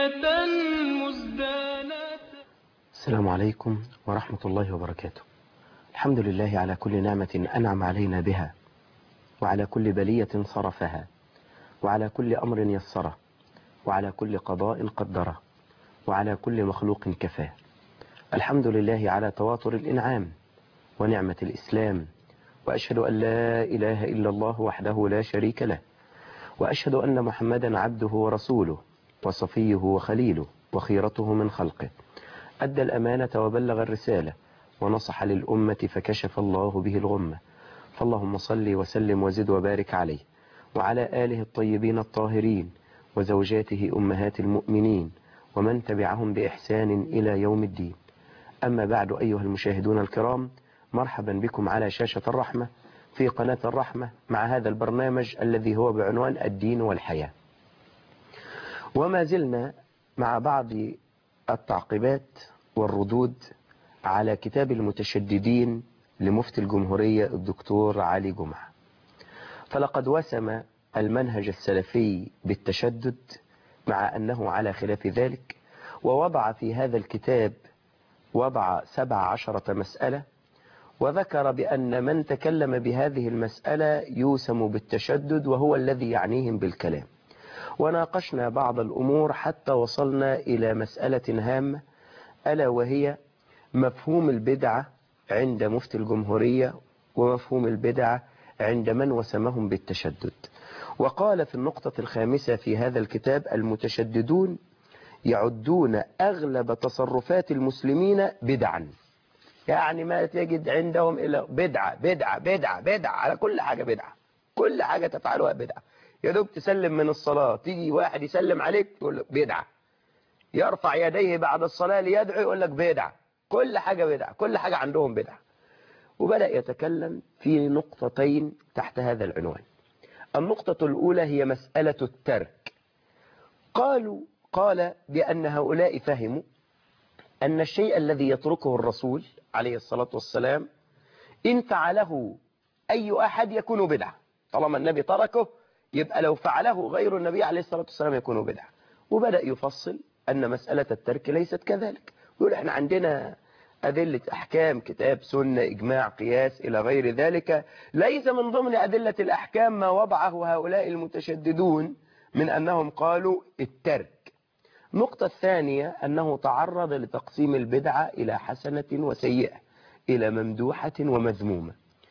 زينة مزدانة السلام عليكم ورحمة الله وبركاته الحمد لله على كل نعمة أنعم علينا بها وعلى كل بلية صرفها وعلى كل أمر يسره وعلى كل قضاء قدره وعلى كل مخلوق كفاه الحمد لله على تواتر الإنعام ونعمة الإسلام وأشهد أن لا إله إلا الله وحده لا شريك له وأشهد أن محمدا عبده ورسوله وصفيه وخليله وخيرته من خلقه أدى الأمانة وبلغ الرسالة ونصح للأمة فكشف الله به الغمة فاللهم صل وسلم وزد وبارك عليه وعلى آله الطيبين الطاهرين وزوجاته أمهات المؤمنين ومن تبعهم بإحسان إلى يوم الدين أما بعد أيها المشاهدون الكرام مرحبا بكم على شاشة الرحمة في قناة الرحمة مع هذا البرنامج الذي هو بعنوان الدين والحياة وما زلنا مع بعض التعقيبات والردود على كتاب المتشددين لمفتي الجمهورية الدكتور علي جمعة فلقد وسم المنهج السلفي بالتشدد مع أنه على خلاف ذلك ووضع في هذا الكتاب وضع سبع عشرة مسألة وذكر بأن من تكلم بهذه المسألة يوسم بالتشدد وهو الذي يعنيهم بالكلام وناقشنا بعض الأمور حتى وصلنا إلى مسألة هامة ألا وهي مفهوم البدعة عند مفتي الجمهورية ومفهوم البدعة عند من وسمهم بالتشدد وقال في النقطة الخامسة في هذا الكتاب المتشددون يعدون أغلب تصرفات المسلمين بدعا يعني ما تجد عندهم إلا بدعة بدعة بدعة بدعة على كل حاجة بدعة كل حاجة تفعلها بدعة يا دوب تسلم من الصلاة تيجي واحد يسلم عليك تقول له بدعة يرفع يديه بعد الصلاة ليدعو يقول لك بدعة كل حاجة بدعة كل حاجة عندهم بدعة وبدأ يتكلم في نقطتين تحت هذا العنوان النقطة الأولى هي مسألة الترك قالوا قال بأن هؤلاء فهموا أن الشيء الذي يتركه الرسول عليه الصلاة والسلام إن فعله أي أحد يكون بدعة طالما النبي تركه يبقى لو فعله غير النبي عليه الصلاة والسلام يكون بدعة وبدأ يفصل أن مسألة الترك ليست كذلك يقول احنا عندنا أدلة أحكام كتاب سنة إجماع قياس إلى غير ذلك ليس من ضمن أدلة الأحكام ما وضعه هؤلاء المتشددون من أنهم قالوا الترك النقطة الثانية أنه تعرض لتقسيم البدعة إلى حسنة وسيئة إلى ممدوحة ومذمومة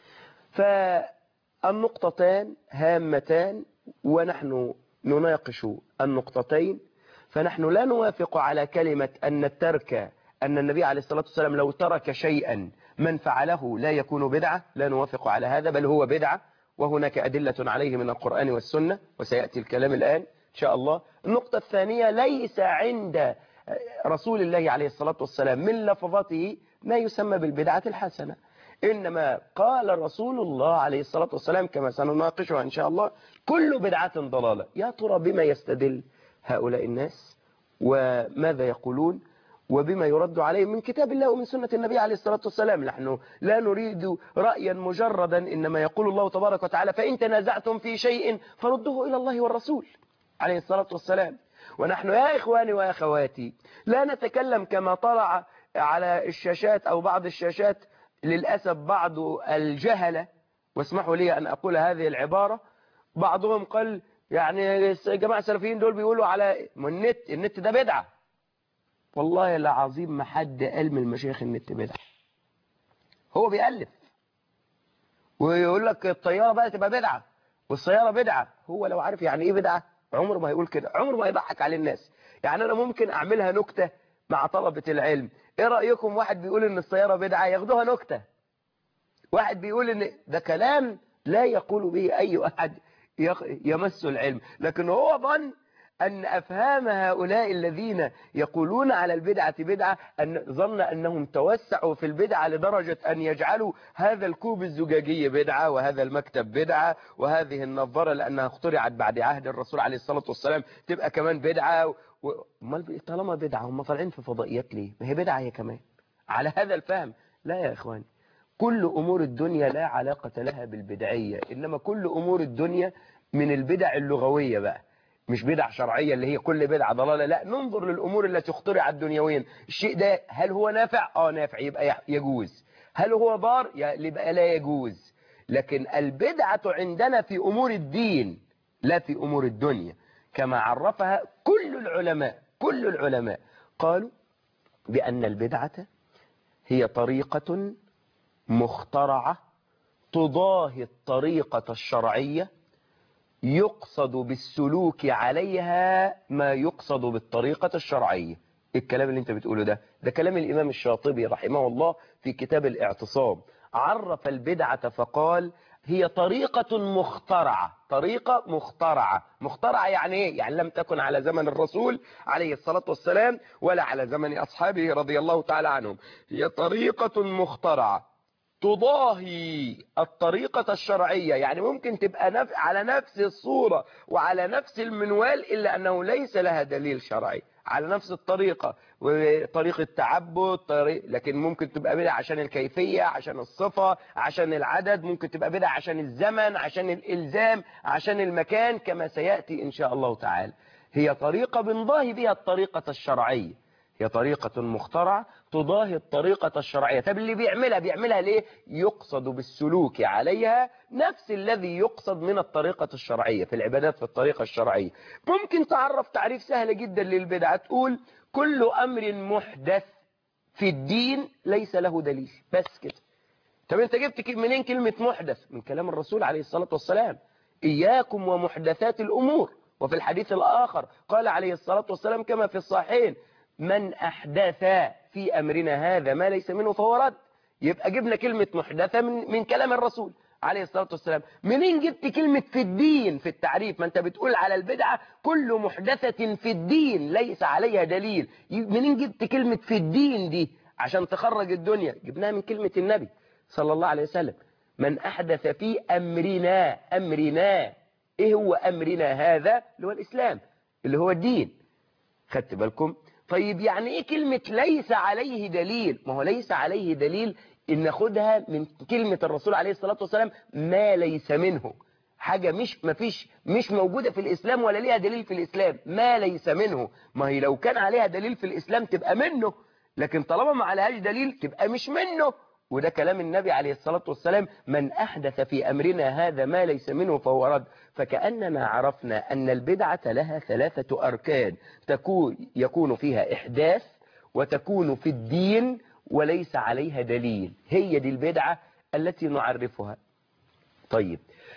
فالنقطتان هامتان ونحن نناقش النقطتين فنحن لا نوافق على كلمة أن الترك أن النبي عليه الصلاة والسلام لو ترك شيئا من فعله لا يكون بدعة لا نوافق على هذا بل هو بدعة وهناك أدلة عليه من القرآن والسنة وسيأتي الكلام الآن إن شاء الله النقطة الثانية ليس عند رسول الله عليه الصلاة والسلام من لفظته ما يسمى بالبدعة الحسنة إنما قال رسول الله عليه الصلاة والسلام كما سنناقشها إن شاء الله كل بدعة ضلالة يا ترى بما يستدل هؤلاء الناس وماذا يقولون وبما يرد عليهم من كتاب الله ومن سنة النبي عليه الصلاة والسلام نحن لا نريد رأيا مجردا إنما يقول الله تبارك وتعالى فإن تنازعتم في شيء فردوه إلى الله والرسول عليه الصلاة والسلام ونحن يا إخواني وأخواتي لا نتكلم كما طلع على الشاشات أو بعض الشاشات للأسف بعض الجهلة واسمحوا لي أن أقول هذه العبارة بعضهم قال يعني الجماعة السلفيين دول بيقولوا على النت النت ده بدعة والله العظيم ما حد قال من المشايخ النت بدعة هو بيألف ويقول لك الطيارة بقى تبقى بدعة والسيارة بدعة هو لو عارف يعني ايه بدعة عمره ما هيقول كده عمره ما يضحك على الناس يعني انا ممكن اعملها نكتة مع طلبة العلم ايه رأيكم واحد بيقول ان السيارة بدعة ياخدوها نكتة واحد بيقول ان ده كلام لا يقول به اي احد يمس العلم لكن هو ظن أن أفهام هؤلاء الذين يقولون على البدعة بدعة أن ظن أنهم توسعوا في البدعة لدرجة أن يجعلوا هذا الكوب الزجاجي بدعة وهذا المكتب بدعة وهذه النظارة لأنها اخترعت بعد عهد الرسول عليه الصلاة والسلام تبقى كمان بدعة و... طالما بدعة هم طالعين في فضائيات ليه ما هي بدعة هي كمان على هذا الفهم لا يا إخواني كل أمور الدنيا لا علاقة لها بالبدعية إنما كل أمور الدنيا من البدع اللغوية بقى مش بدع شرعية اللي هي كل بدعة ضلالة لا ننظر للأمور التي اخترعت دنيويا الشيء ده هل هو نافع اه نافع يبقى يجوز هل هو ضار يبقى لا يجوز لكن البدعة عندنا في أمور الدين لا في أمور الدنيا كما عرفها كل العلماء كل العلماء قالوا بأن البدعة هي طريقة مخترعة تضاهي الطريقة الشرعية يقصد بالسلوك عليها ما يقصد بالطريقة الشرعية الكلام اللي انت بتقوله ده ده كلام الإمام الشاطبي رحمه الله في كتاب الاعتصام عرف البدعة فقال هي طريقة مخترعة طريقة مخترعة مخترعة يعني ايه يعني لم تكن على زمن الرسول عليه الصلاة والسلام ولا على زمن أصحابه رضي الله تعالى عنهم هي طريقة مخترعة تضاهي الطريقة الشرعية يعني ممكن تبقى نف... على نفس الصورة وعلى نفس المنوال إلا أنه ليس لها دليل شرعي على نفس الطريقة وطريقة تعبد طريق لكن ممكن تبقى بدعة عشان الكيفية عشان الصفة عشان العدد ممكن تبقى بدعة عشان الزمن عشان الإلزام عشان المكان كما سيأتي إن شاء الله تعالى هي طريقة بنضاهي بها الطريقة الشرعية هي طريقة مخترعة تضاهي الطريقة الشرعية طب اللي بيعملها بيعملها ليه يقصد بالسلوك عليها نفس الذي يقصد من الطريقة الشرعية في العبادات في الطريقة الشرعية ممكن تعرف تعريف سهل جدا للبدعة تقول كل أمر محدث في الدين ليس له دليل بس كده طب انت جبت منين كلمة محدث من كلام الرسول عليه الصلاة والسلام إياكم ومحدثات الأمور وفي الحديث الآخر قال عليه الصلاة والسلام كما في الصحيحين من أحدث في أمرنا هذا ما ليس منه فهو رد يبقى جبنا كلمة محدثة من, من كلام الرسول عليه الصلاة والسلام منين جبت كلمة في الدين في التعريف ما انت بتقول على البدعة كل محدثة في الدين ليس عليها دليل منين جبت كلمة في الدين دي عشان تخرج الدنيا جبناها من كلمة النبي صلى الله عليه وسلم من أحدث في أمرنا أمرنا إيه هو أمرنا هذا اللي هو الإسلام اللي هو الدين خدت بالكم طيب يعني ايه كلمة ليس عليه دليل ما هو ليس عليه دليل ان ناخدها من كلمة الرسول عليه الصلاة والسلام ما ليس منه حاجة مش ما فيش مش موجودة في الإسلام ولا ليها دليل في الإسلام ما ليس منه ما هي لو كان عليها دليل في الإسلام تبقى منه لكن طالما ما عليهاش دليل تبقى مش منه وده كلام النبي عليه الصلاة والسلام من أحدث في أمرنا هذا ما ليس منه فهو رد فكأننا عرفنا أن البدعة لها ثلاثة أركان تكون يكون فيها إحداث وتكون في الدين وليس عليها دليل هي دي البدعة التي نعرفها طيب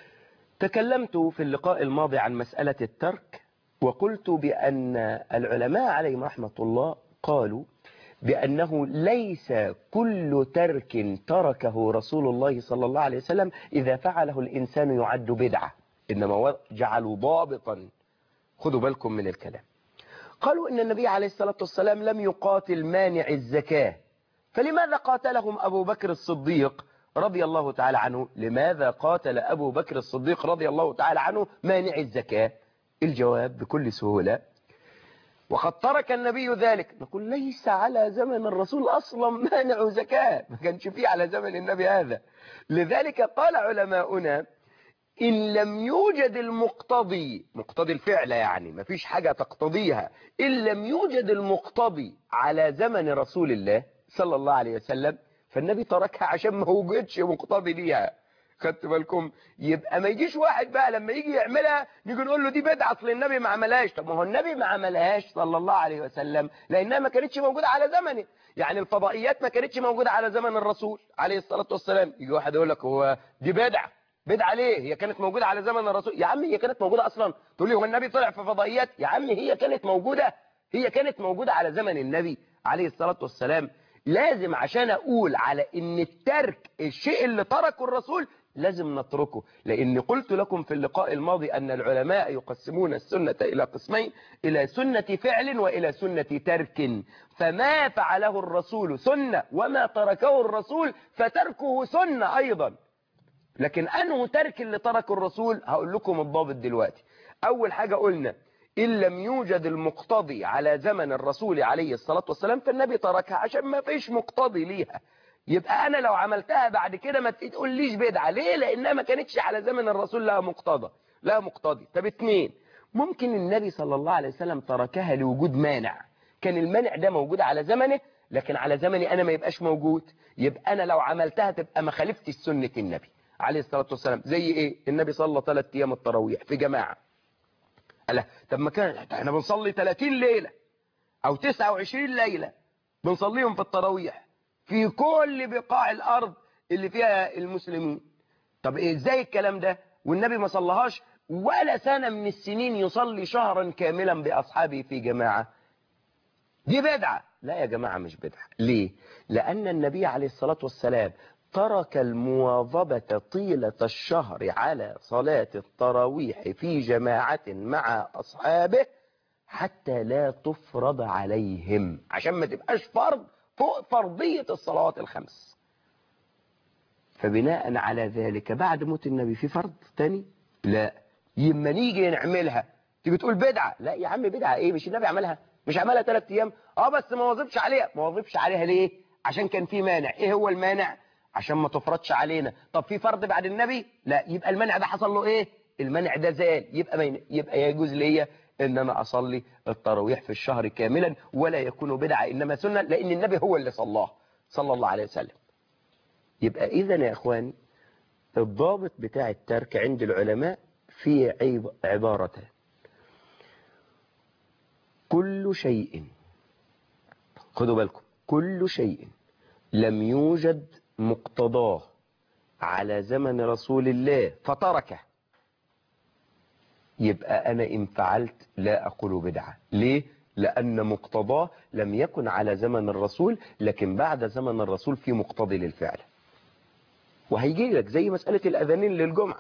تكلمت في اللقاء الماضي عن مسألة الترك وقلت بأن العلماء عليهم رحمة الله قالوا بأنه ليس كل ترك تركه رسول الله صلى الله عليه وسلم إذا فعله الإنسان يعد بدعة إنما جعلوا ضابطا خذوا بالكم من الكلام قالوا إن النبي عليه الصلاة والسلام لم يقاتل مانع الزكاة فلماذا قاتلهم أبو بكر الصديق رضي الله تعالى عنه لماذا قاتل أبو بكر الصديق رضي الله تعالى عنه مانع الزكاة الجواب بكل سهولة وقد ترك النبي ذلك نقول ليس على زمن الرسول أصلا مانع زكاة ما كانش فيه على زمن النبي هذا لذلك قال علماؤنا إن لم يوجد المقتضي مقتضي الفعل يعني ما فيش حاجة تقتضيها إن لم يوجد المقتضي على زمن رسول الله صلى الله عليه وسلم فالنبي تركها عشان ما وجدش مقتضي ليها خدت بالكم يبقى ما يجيش واحد بقى لما يجي يعملها نيجي نقول له دي بدعه اصل النبي ما عملهاش طب ما هو النبي ما عملهاش صلى الله عليه وسلم لانها ما كانتش موجوده على زمنه يعني الفضائيات ما كانتش موجوده على زمن الرسول عليه الصلاه والسلام يجي واحد يقول لك هو دي بدعه بدعه ليه هي كانت موجوده على زمن الرسول يا عم هي كانت موجوده اصلا تقول لي هو النبي طلع في فضائيات يا عم هي كانت موجوده هي كانت موجوده على زمن النبي عليه الصلاه والسلام لازم عشان اقول على ان الترك الشيء اللي تركه الرسول لازم نتركه لأن قلت لكم في اللقاء الماضي أن العلماء يقسمون السنة إلى قسمين إلى سنة فعل وإلى سنة ترك فما فعله الرسول سنة وما تركه الرسول فتركه سنة أيضا لكن أنه ترك اللي تركه الرسول هقول لكم الضابط دلوقتي أول حاجة قلنا إن لم يوجد المقتضي على زمن الرسول عليه الصلاة والسلام فالنبي تركها عشان ما فيش مقتضي ليها يبقى انا لو عملتها بعد كده ما تقوليش بدعه ليه لانها ما كانتش على زمن الرسول لها مقتضى لها مقتضي طب اتنين ممكن النبي صلى الله عليه وسلم تركها لوجود مانع كان المانع ده موجود على زمنه لكن على زمني أنا ما يبقاش موجود يبقى أنا لو عملتها تبقى ما خالفتش سنة النبي عليه الصلاة والسلام زي إيه النبي صلى ثلاث أيام التراويح في جماعة قال طب ما كان احنا بنصلي 30 ليلة أو 29 ليلة بنصليهم في التراويح في كل بقاع الأرض اللي فيها المسلمين طب إيه ازاي الكلام ده والنبي ما صلىهاش ولا سنة من السنين يصلي شهرا كاملا بأصحابه في جماعة دي بدعة لا يا جماعة مش بدعة ليه لأن النبي عليه الصلاة والسلام ترك المواظبة طيلة الشهر على صلاة التراويح في جماعة مع أصحابه حتى لا تفرض عليهم عشان ما تبقاش فرض فوق فرضية الصلوات الخمس فبناء على ذلك بعد موت النبي في فرض تاني لا يما نيجي نعملها تيجي تقول بدعة لا يا عم بدعة ايه مش النبي عملها مش عملها ثلاث ايام اه بس ما واظبش عليها ما واظبش عليها ليه عشان كان في مانع ايه هو المانع عشان ما تفرضش علينا طب في فرض بعد النبي لا يبقى المانع ده حصل له ايه المانع ده زال يبقى ما يبقى يجوز ليا ان انا اصلي التراويح في الشهر كاملا ولا يكون بدعة انما سنة لان النبي هو اللي صلاه صلى الله عليه وسلم يبقى اذا يا اخواني الضابط بتاع الترك عند العلماء في عيب عبارتان كل شيء خدوا بالكم كل شيء لم يوجد مقتضاه على زمن رسول الله فتركه يبقى أنا إن فعلت لا أقول بدعة ليه؟ لأن مقتضاه لم يكن على زمن الرسول لكن بعد زمن الرسول في مقتضي للفعل وهيجي لك زي مسألة الأذانين للجمعة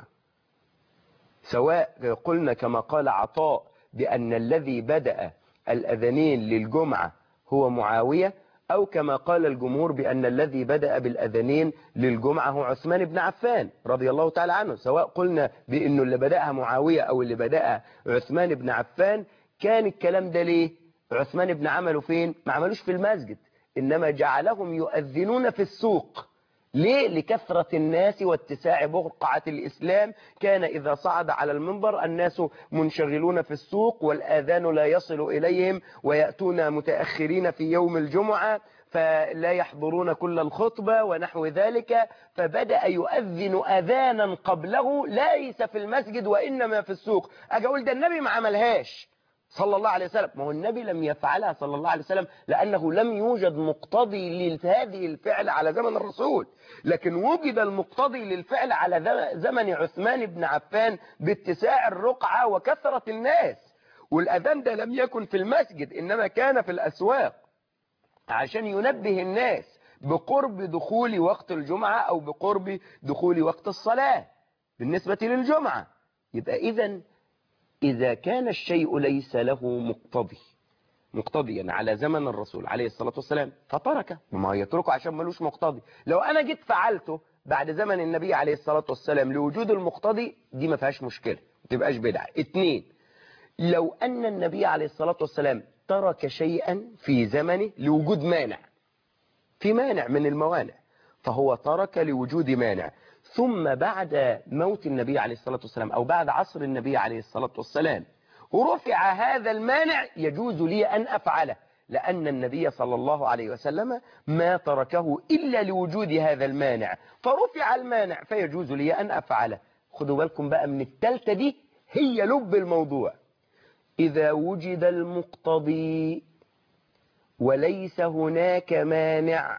سواء قلنا كما قال عطاء بأن الذي بدأ الأذانين للجمعة هو معاوية أو كما قال الجمهور بأن الذي بدأ بالأذانين للجمعة هو عثمان بن عفان رضي الله تعالى عنه سواء قلنا بأنه اللي بدأها معاوية أو اللي بدأها عثمان بن عفان كان الكلام ده ليه عثمان بن عمله فين ما عملوش في المسجد إنما جعلهم يؤذنون في السوق ليه لكثرة الناس واتساع بقعة الإسلام كان إذا صعد على المنبر الناس منشغلون في السوق والآذان لا يصل إليهم ويأتون متأخرين في يوم الجمعة فلا يحضرون كل الخطبة ونحو ذلك فبدأ يؤذن أذانا قبله ليس في المسجد وإنما في السوق أجي أقول ده النبي ما عملهاش صلى الله عليه وسلم ما هو النبي لم يفعلها صلى الله عليه وسلم لأنه لم يوجد مقتضي لهذه الفعل على زمن الرسول لكن وجد المقتضي للفعل على زمن عثمان بن عفان باتساع الرقعة وكثرة الناس والأذان ده لم يكن في المسجد إنما كان في الأسواق عشان ينبه الناس بقرب دخول وقت الجمعة أو بقرب دخول وقت الصلاة بالنسبة للجمعة يبقى إذن إذا كان الشيء ليس له مقتضي مقتضيا على زمن الرسول عليه الصلاة والسلام فتركه وما يتركه عشان ملوش مقتضي لو أنا جيت فعلته بعد زمن النبي عليه الصلاة والسلام لوجود المقتضي دي ما فيهاش مشكلة ما تبقاش بدعة اتنين لو أن النبي عليه الصلاة والسلام ترك شيئا في زمنه لوجود مانع في مانع من الموانع فهو ترك لوجود مانع ثم بعد موت النبي عليه الصلاة والسلام أو بعد عصر النبي عليه الصلاة والسلام ورفع هذا المانع يجوز لي أن أفعله لأن النبي صلى الله عليه وسلم ما تركه إلا لوجود هذا المانع فرفع المانع فيجوز لي أن أفعله خدوا بالكم بقى من التالتة دي هي لب الموضوع إذا وجد المقتضي وليس هناك مانع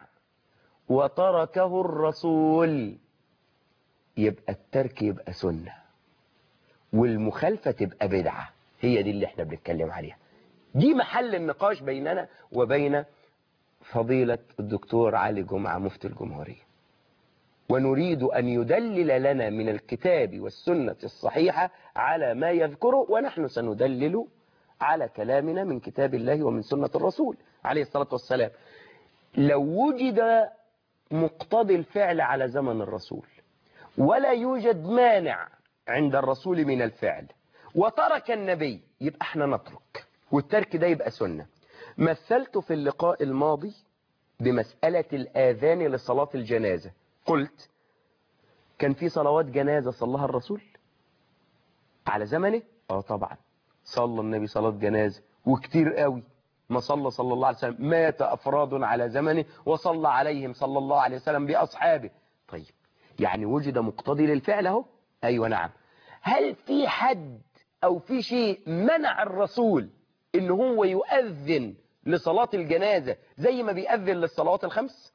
وتركه الرسول يبقى الترك يبقى سنة والمخالفة تبقى بدعة هي دي اللي احنا بنتكلم عليها دي محل النقاش بيننا وبين فضيلة الدكتور علي جمعة مفتي الجمهورية ونريد أن يدلل لنا من الكتاب والسنة الصحيحة على ما يذكره ونحن سندلل على كلامنا من كتاب الله ومن سنة الرسول عليه الصلاة والسلام لو وجد مقتضي الفعل على زمن الرسول ولا يوجد مانع عند الرسول من الفعل وترك النبي يبقى احنا نترك والترك ده يبقى سنة مثلت في اللقاء الماضي بمسألة الآذان لصلاة الجنازة قلت كان في صلوات جنازة صلىها الرسول على زمنه اه طبعا صلى النبي صلاة جنازة وكتير قوي ما صلى صلى الله عليه وسلم مات أفراد على زمنه وصلى عليهم صلى الله عليه وسلم بأصحابه طيب يعني وجد مقتضي للفعل اهو أيوة نعم هل في حد أو في شيء منع الرسول إن هو يؤذن لصلاة الجنازة زي ما بيأذن للصلوات الخمس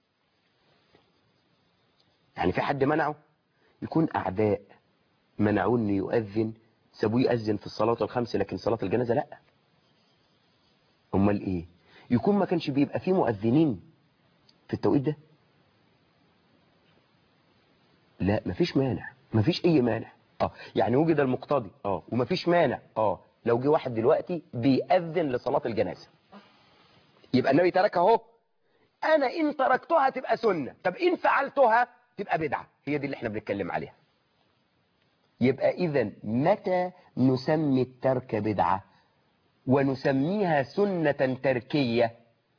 يعني في حد منعه يكون أعداء منعوه إنه يؤذن سابوه يأذن في الصلاة الخمس لكن صلاة الجنازة لا امال ايه يكون ما كانش بيبقى فيه مؤذنين في التوقيت ده لا مفيش مانع مفيش اي مانع اه يعني وجد المقتضي اه ومفيش مانع اه لو جه واحد دلوقتي بيأذن لصلاة الجنازة يبقى النبي تركها اهو انا ان تركتها تبقى سنة طب ان فعلتها تبقى بدعة هي دي اللي احنا بنتكلم عليها يبقى اذا متى نسمي الترك بدعة ونسميها سنة تركية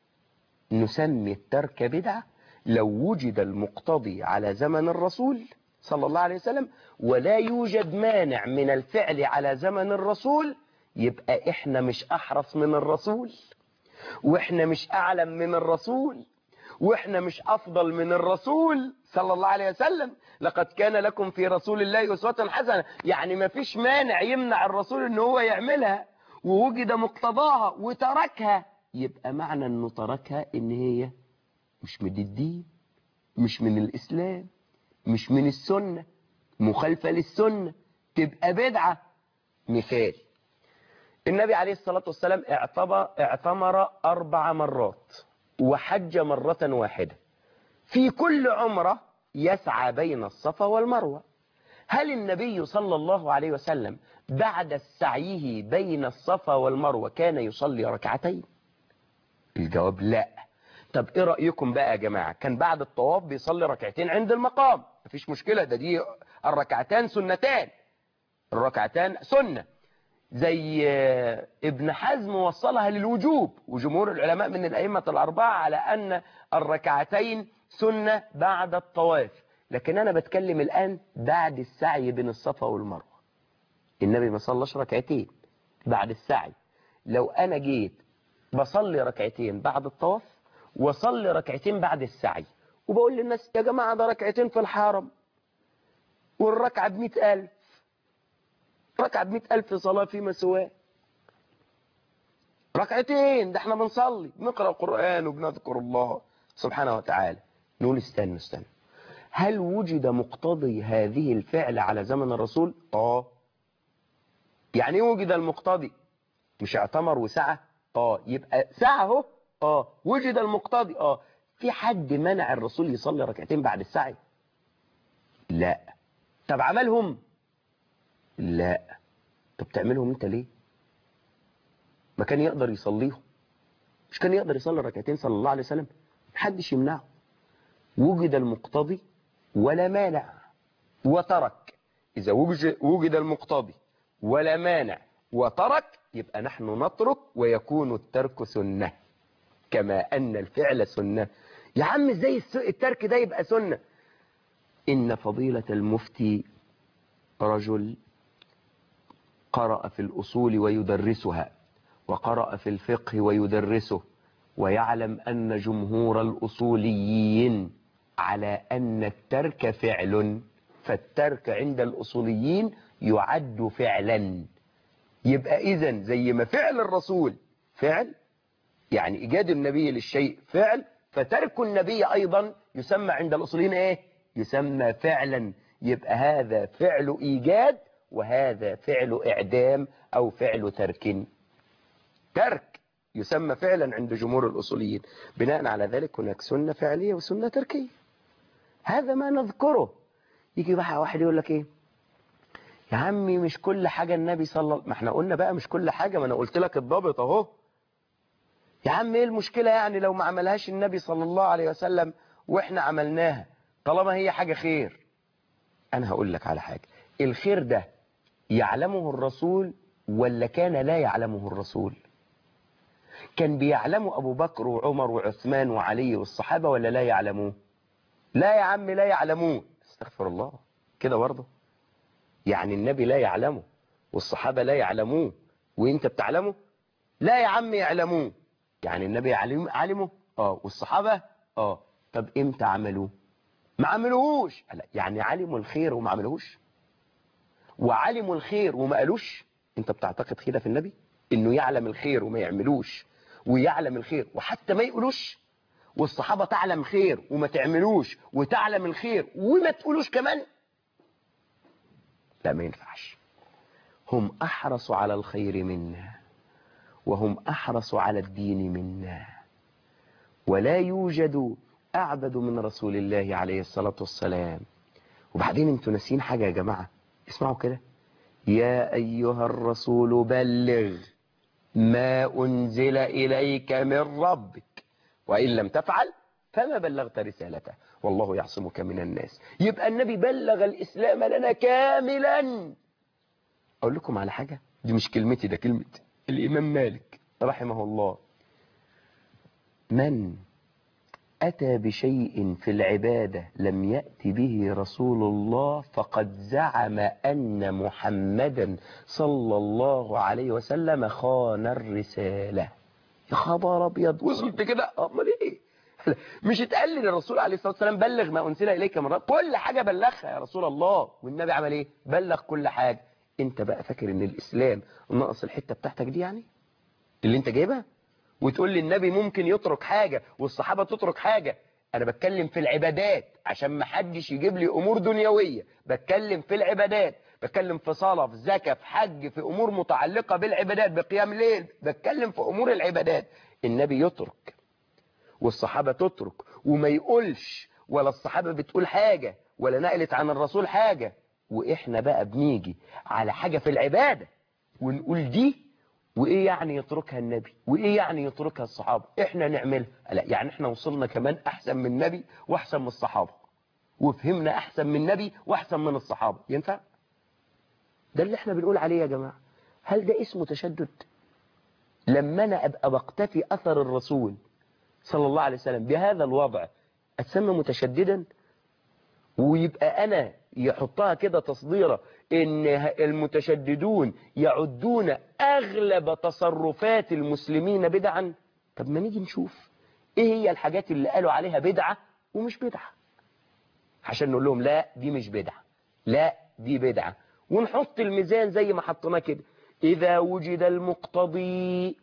نسمي الترك بدعة لو وجد المقتضي على زمن الرسول صلى الله عليه وسلم ولا يوجد مانع من الفعل على زمن الرسول يبقى احنا مش احرص من الرسول واحنا مش اعلم من الرسول واحنا مش افضل من الرسول صلى الله عليه وسلم لقد كان لكم في رسول الله اسوه حسنه يعني ما فيش مانع يمنع الرسول ان هو يعملها ووجد مقتضاها وتركها يبقى معنى انه تركها ان هي مش من الدين مش من الاسلام مش من السنة مخالفة للسنة تبقى بدعة مثال النبي عليه الصلاة والسلام اعتبر اعتمر أربع مرات وحج مرة واحدة في كل عمرة يسعى بين الصفا والمروة هل النبي صلى الله عليه وسلم بعد سعيه بين الصفا والمروة كان يصلي ركعتين الجواب لا طب ايه رأيكم بقى يا جماعة كان بعد الطواف بيصلي ركعتين عند المقام مفيش مشكلة ده دي الركعتان سنتان الركعتان سنة زي ابن حزم وصلها للوجوب وجمهور العلماء من الأئمة الأربعة على أن الركعتين سنة بعد الطواف لكن أنا بتكلم الآن بعد السعي بين الصفا والمروة النبي ما صلىش ركعتين بعد السعي لو أنا جيت بصلي ركعتين بعد الطواف وصلي ركعتين بعد السعي وبقول للناس يا جماعة ده ركعتين في الحرم والركعة بمئة ألف ركعة بمئة ألف صلاة في مسواه ركعتين ده احنا بنصلي بنقرأ القرآن وبنذكر الله سبحانه وتعالى نقول استنى استنى هل وجد مقتضي هذه الفعل على زمن الرسول اه يعني وجد المقتضي مش اعتمر وسعى اه يبقى سعى اهو اه وجد المقتضي اه في حد منع الرسول يصلي ركعتين بعد السعي لا طب عملهم لا طب تعملهم انت ليه ما كان يقدر يصليهم مش كان يقدر يصلي ركعتين صلى الله عليه وسلم محدش يمنعه وجد المقتضي ولا مانع وترك إذا وجد, وجد المقتضي ولا مانع وترك يبقى نحن نترك ويكون الترك سنة كما أن الفعل سنة يا عم ازاي الترك ده يبقى سنة إن فضيلة المفتي رجل قرأ في الأصول ويدرسها وقرأ في الفقه ويدرسه ويعلم أن جمهور الأصوليين على أن الترك فعل فالترك عند الأصوليين يعد فعلا يبقى إذن زي ما فعل الرسول فعل يعني إيجاد النبي للشيء فعل فترك النبي أيضا يسمى عند الأصوليين إيه يسمى فعلا يبقى هذا فعل إيجاد وهذا فعل إعدام أو فعل ترك ترك يسمى فعلا عند جمهور الأصوليين بناء على ذلك هناك سنة فعلية وسنة تركية هذا ما نذكره يجي بقى واحد يقول لك ايه يا عمي مش كل حاجة النبي صلى الله ما احنا قلنا بقى مش كل حاجة ما انا قلت لك الضابط اهو يا عم ايه المشكلة يعني لو ما عملهاش النبي صلى الله عليه وسلم واحنا عملناها طالما هي حاجة خير انا هقول لك على حاجة الخير ده يعلمه الرسول ولا كان لا يعلمه الرسول كان بيعلمه أبو بكر وعمر وعثمان وعلي والصحابة ولا لا يعلموه لا يا عم لا يعلمون استغفر الله كده برضه يعني النبي لا يعلمه والصحابة لا يعلموه وانت بتعلمه لا يا عم يعلموه يعني النبي علم علمه اه والصحابة اه طب امتى عملوه ما عملوهوش لا يعني علموا الخير وما عملوهوش وعلموا الخير وما قالوش انت بتعتقد كده في النبي انه يعلم الخير وما يعملوش ويعلم الخير وحتى ما يقولوش والصحابة تعلم خير وما تعملوش وتعلم الخير وما تقولوش كمان لا ما ينفعش هم أحرص على الخير منا وهم أحرص على الدين منا ولا يوجد أعبد من رسول الله عليه الصلاة والسلام وبعدين انتوا ناسين حاجة يا جماعة اسمعوا كده يا أيها الرسول بلغ ما أنزل إليك من ربك وإن لم تفعل فما بلغت رسالته والله يعصمك من الناس يبقى النبي بلغ الإسلام لنا كاملا أقول لكم على حاجة دي مش كلمتي ده كلمة الإمام مالك رحمه الله من أتى بشيء في العبادة لم يأتي به رسول الله فقد زعم أن محمدا صلى الله عليه وسلم خان الرسالة يا خبر أبيض وصلت كده أمال إيه مش اتقال لي الرسول عليه الصلاة والسلام بلغ ما أنزل إليك من رب كل حاجة بلغها يا رسول الله والنبي عمل إيه بلغ كل حاجة أنت بقى فاكر إن الإسلام ناقص الحتة بتاعتك دي يعني اللي أنت جايبها وتقول لي النبي ممكن يترك حاجة والصحابة تترك حاجة أنا بتكلم في العبادات عشان ما حدش يجيب لي أمور دنيوية بتكلم في العبادات بتكلم في صلاة في زكاة في حج في أمور متعلقة بالعبادات بقيام ليل بتكلم في أمور العبادات النبي يترك والصحابة تترك وما يقولش ولا الصحابة بتقول حاجة ولا نقلت عن الرسول حاجة وإحنا بقى بنيجي على حاجة في العبادة ونقول دي وايه يعني يتركها النبي وايه يعني يتركها الصحابة احنا نعملها لا يعني احنا وصلنا كمان احسن من النبي واحسن من الصحابة وفهمنا احسن من النبي واحسن من الصحابة ينفع ده اللي احنا بنقول عليه يا جماعة هل ده اسمه تشدد لما انا ابقى بقتفي اثر الرسول صلى الله عليه وسلم بهذا الوضع اتسمى متشددا ويبقى انا يحطها كده تصديرة ان المتشددون يعدون اغلب تصرفات المسلمين بدعا طب ما نيجي نشوف ايه هي الحاجات اللي قالوا عليها بدعة ومش بدعة عشان نقول لهم لا دي مش بدعة لا دي بدعة ونحط الميزان زي ما حطيناه كده اذا وجد المقتضي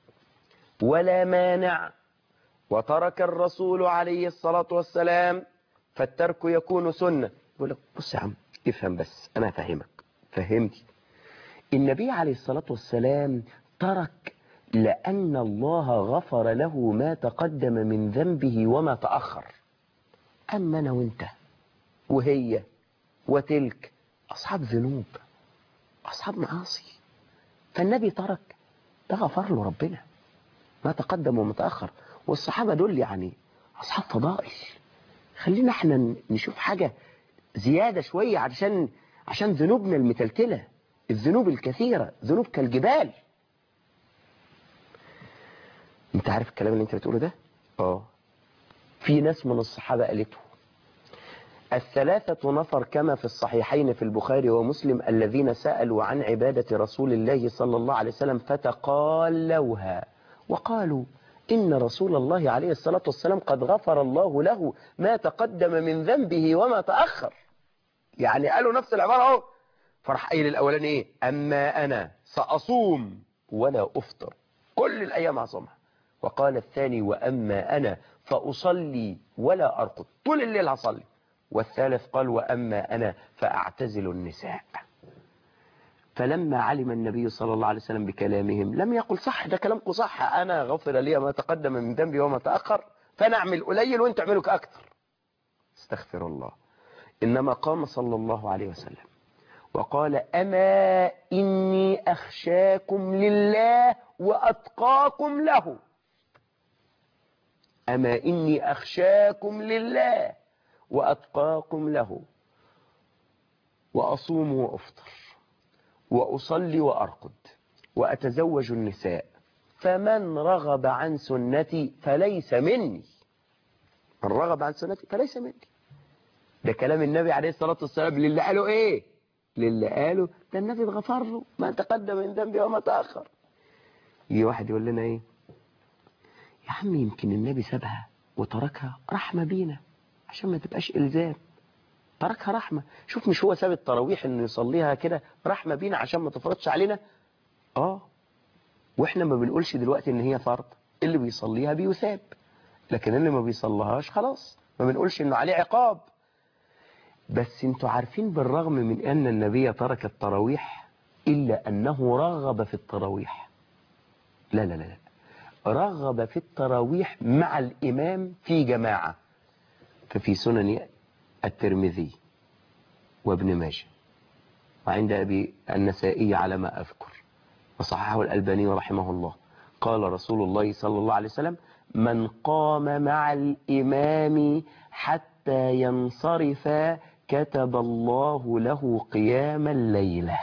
ولا مانع وترك الرسول عليه الصلاة والسلام فالترك يكون سنة يقول لك بص يا عم افهم بس انا فاهمك فهمتي النبي عليه الصلاة والسلام ترك لأن الله غفر له ما تقدم من ذنبه وما تأخر أما أنا وانت وهي وتلك أصحاب ذنوب أصحاب معاصي فالنبي ترك ده غفر له ربنا ما تقدم وما تأخر والصحابة دول يعني أصحاب فضائل خلينا احنا نشوف حاجة زيادة شوية عشان عشان ذنوبنا المتلتلة الذنوب الكثيرة ذنوب كالجبال انت عارف الكلام اللي انت بتقوله ده اه في ناس من الصحابة قالته الثلاثة نفر كما في الصحيحين في البخاري ومسلم الذين سألوا عن عبادة رسول الله صلى الله عليه وسلم فتقالوها وقالوا إن رسول الله عليه الصلاة والسلام قد غفر الله له ما تقدم من ذنبه وما تأخر يعني قالوا نفس العبارة اهو فرح قايل الأولاني إيه أما أنا سأصوم ولا أفطر كل الأيام أصومها وقال الثاني وأما أنا فأصلي ولا أرقد طول الليل هصلي والثالث قال وأما أنا فأعتزل النساء فلما علم النبي صلى الله عليه وسلم بكلامهم لم يقل صح ده كلامكم صح أنا غفر لي ما تقدم من ذنبي وما تأخر فأنا أعمل قليل وانت اعملوا أكثر استغفر الله إنما قام صلى الله عليه وسلم وقال أما إني أخشاكم لله وأتقاكم له أما إني أخشاكم لله وأتقاكم له وأصوم وأفطر وأصلي وأرقد وأتزوج النساء فمن رغب عن سنتي فليس مني من رغب عن سنتي فليس مني ده كلام النبي عليه الصلاة والسلام للي قالوا ايه للي قاله ده النبي اتغفر له ما تقدم من ذنبه وما تأخر يجي واحد يقول لنا ايه يا عم يمكن النبي سابها وتركها رحمة بينا عشان ما تبقاش إلزام تركها رحمة شوف مش هو ساب التراويح انه يصليها كده رحمة بينا عشان ما تفرضش علينا اه واحنا ما بنقولش دلوقتي ان هي فرض اللي بيصليها بيثاب لكن اللي ما بيصليهاش خلاص ما بنقولش انه عليه عقاب بس انتوا عارفين بالرغم من ان النبي ترك التراويح الا انه رغب في التراويح لا لا لا لا رغب في التراويح مع الامام في جماعة ففي سنن الترمذي وابن ماجه وعند ابي النسائي على ما اذكر وصححه الألباني رحمه الله قال رسول الله صلى الله عليه وسلم من قام مع الإمام حتى ينصرف كتب الله له قيام الليلة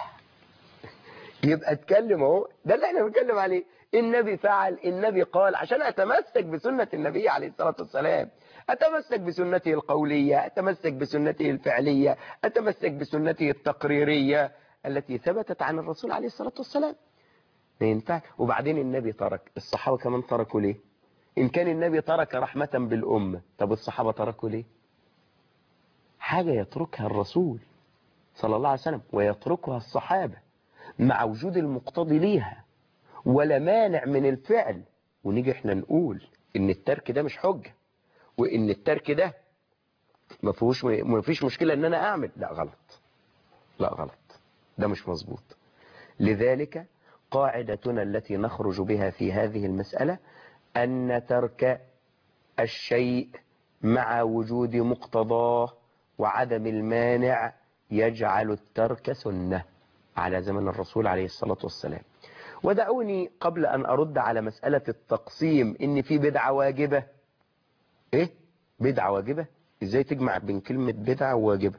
يبقى اتكلم اهو ده اللي احنا بنتكلم عليه النبي فعل النبي قال عشان اتمسك بسنة النبي عليه الصلاة والسلام اتمسك بسنته القولية اتمسك بسنته الفعلية اتمسك بسنته التقريرية التي ثبتت عن الرسول عليه الصلاة والسلام ما ينفع وبعدين النبي ترك الصحابة كمان تركوا ليه إن كان النبي ترك رحمة بالأمة طب الصحابة تركوا ليه حاجة يتركها الرسول صلى الله عليه وسلم ويتركها الصحابة مع وجود المقتضي ليها ولا مانع من الفعل ونيجي احنا نقول ان الترك ده مش حجة وان الترك ده ما فيهوش ما فيش مشكلة ان انا اعمل لا غلط لا غلط ده مش مظبوط لذلك قاعدتنا التي نخرج بها في هذه المسألة أن ترك الشيء مع وجود مقتضاه وعدم المانع يجعل الترك سنة على زمن الرسول عليه الصلاة والسلام ودعوني قبل أن أرد على مسألة التقسيم إن في بدعة واجبة إيه؟ بدعة واجبة؟ إزاي تجمع بين كلمة بدعة وواجبة؟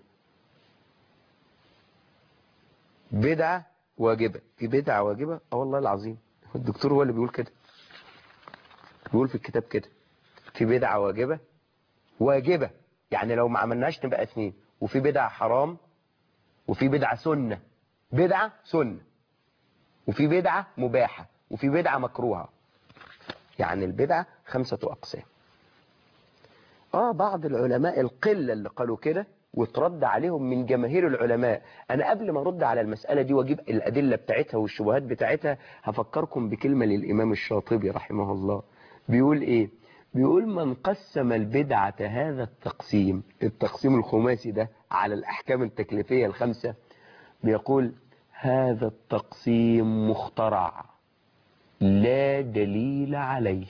بدعة واجبة في بدعة واجبة اه والله العظيم الدكتور هو اللي بيقول كده بيقول في الكتاب كده في بدعة واجبة واجبة يعني لو ما عملناش نبقى اثنين وفي بدعة حرام وفي بدعة سنة بدعة سنة وفي بدعة مباحة وفي بدعة مكروهة يعني البدعة خمسة أقسام اه بعض العلماء القلة اللي قالوا كده وترد عليهم من جماهير العلماء أنا قبل ما أرد على المسألة دي وأجيب الأدلة بتاعتها والشبهات بتاعتها هفكركم بكلمة للإمام الشاطبي رحمه الله بيقول إيه بيقول من قسم البدعة هذا التقسيم التقسيم الخماسي ده على الأحكام التكليفية الخمسة بيقول هذا التقسيم مخترع لا دليل عليه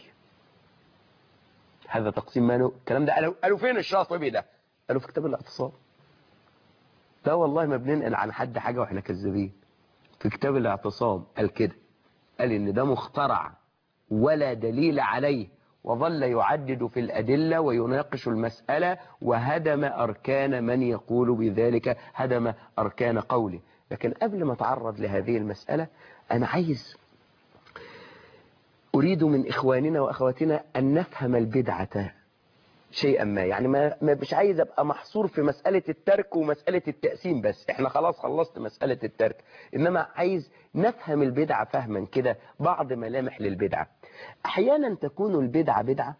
هذا تقسيم ماله الكلام ده قالوا, قالوا فين الشاطبي ده قالوا في كتاب الاعتصام لا والله ما بننقل عن حد حاجة واحنا كذابين في كتاب الاعتصام قال كده قال ان ده مخترع ولا دليل عليه وظل يعدد في الأدلة ويناقش المسألة وهدم أركان من يقول بذلك هدم أركان قوله لكن قبل ما أتعرض لهذه المسألة أنا عايز أريد من إخواننا وأخواتنا أن نفهم البدعة شيئا ما يعني ما ما مش عايز ابقى محصور في مسألة الترك ومسألة التقسيم بس احنا خلاص خلصت مسألة الترك انما عايز نفهم البدعة فهما كده بعض ملامح للبدعة احيانا تكون البدعة بدعة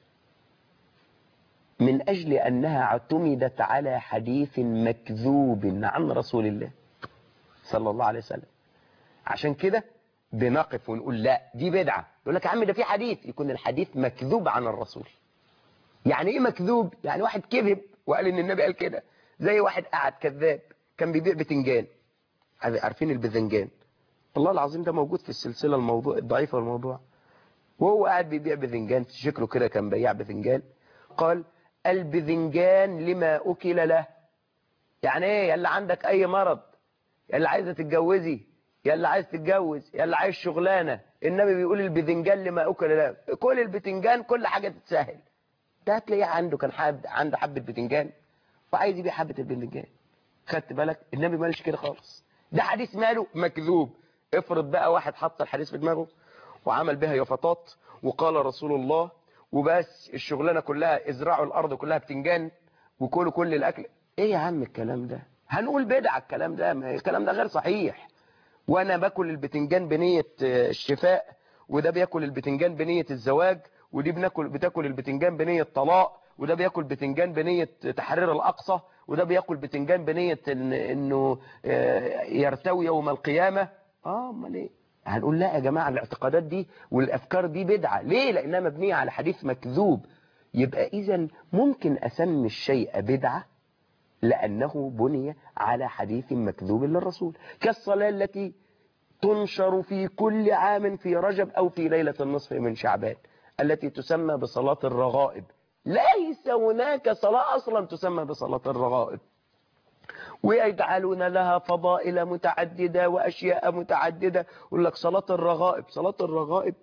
من اجل انها اعتمدت على حديث مكذوب عن رسول الله صلى الله عليه وسلم عشان كده بنقف ونقول لا دي بدعة يقول لك يا عم ده في حديث يكون الحديث مكذوب عن الرسول يعني ايه مكذوب يعني واحد كذب وقال ان النبي قال كده زي واحد قعد كذاب كان بيبيع بتنجان عارفين البذنجان والله العظيم ده موجود في السلسلة الموضوع الضعيفة والموضوع وهو قاعد بيبيع بذنجان شكله كده كان بياع بذنجان قال البذنجان لما أكل له يعني ايه يلا عندك اي مرض يلا عايزة تتجوزي يلا عايز تتجوز يلا عايز شغلانة النبي بيقول البذنجان لما أكل له كل البتنجان كل حاجة تتسهل ده هتلاقيه عنده كان حد عنده حبة بتنجان وعايز يبيع حبة البتنجان خدت بالك النبي مالش كده خالص ده حديث ماله مكذوب افرض بقى واحد حط الحديث في دماغه وعمل بها يفطات وقال رسول الله وبس الشغلانة كلها ازرعوا الارض كلها بتنجان وكلوا كل الاكل ايه يا عم الكلام ده هنقول بدعة الكلام ده ما الكلام ده غير صحيح وانا باكل البتنجان بنية آه، الشفاء وده بياكل البتنجان بنية الزواج ودي بناكل بتاكل البتنجان بنية طلاق وده بياكل بتنجان بنية تحرير الأقصى وده بياكل بتنجان بنية إن انه آه، يرتوي يوم القيامة اه امال ايه هنقول لا يا جماعة الاعتقادات دي والافكار دي بدعة ليه لانها مبنية على حديث مكذوب يبقى اذا ممكن اسمي الشيء بدعة لأنه بني على حديث مكذوب للرسول كالصلاة التي تنشر في كل عام في رجب أو في ليلة النصف من شعبان التي تسمى بصلاة الرغائب ليس هناك صلاة أصلا تسمى بصلاة الرغائب ويجعلون لها فضائل متعددة وأشياء متعددة يقول لك صلاة الرغائب صلاة الرغائب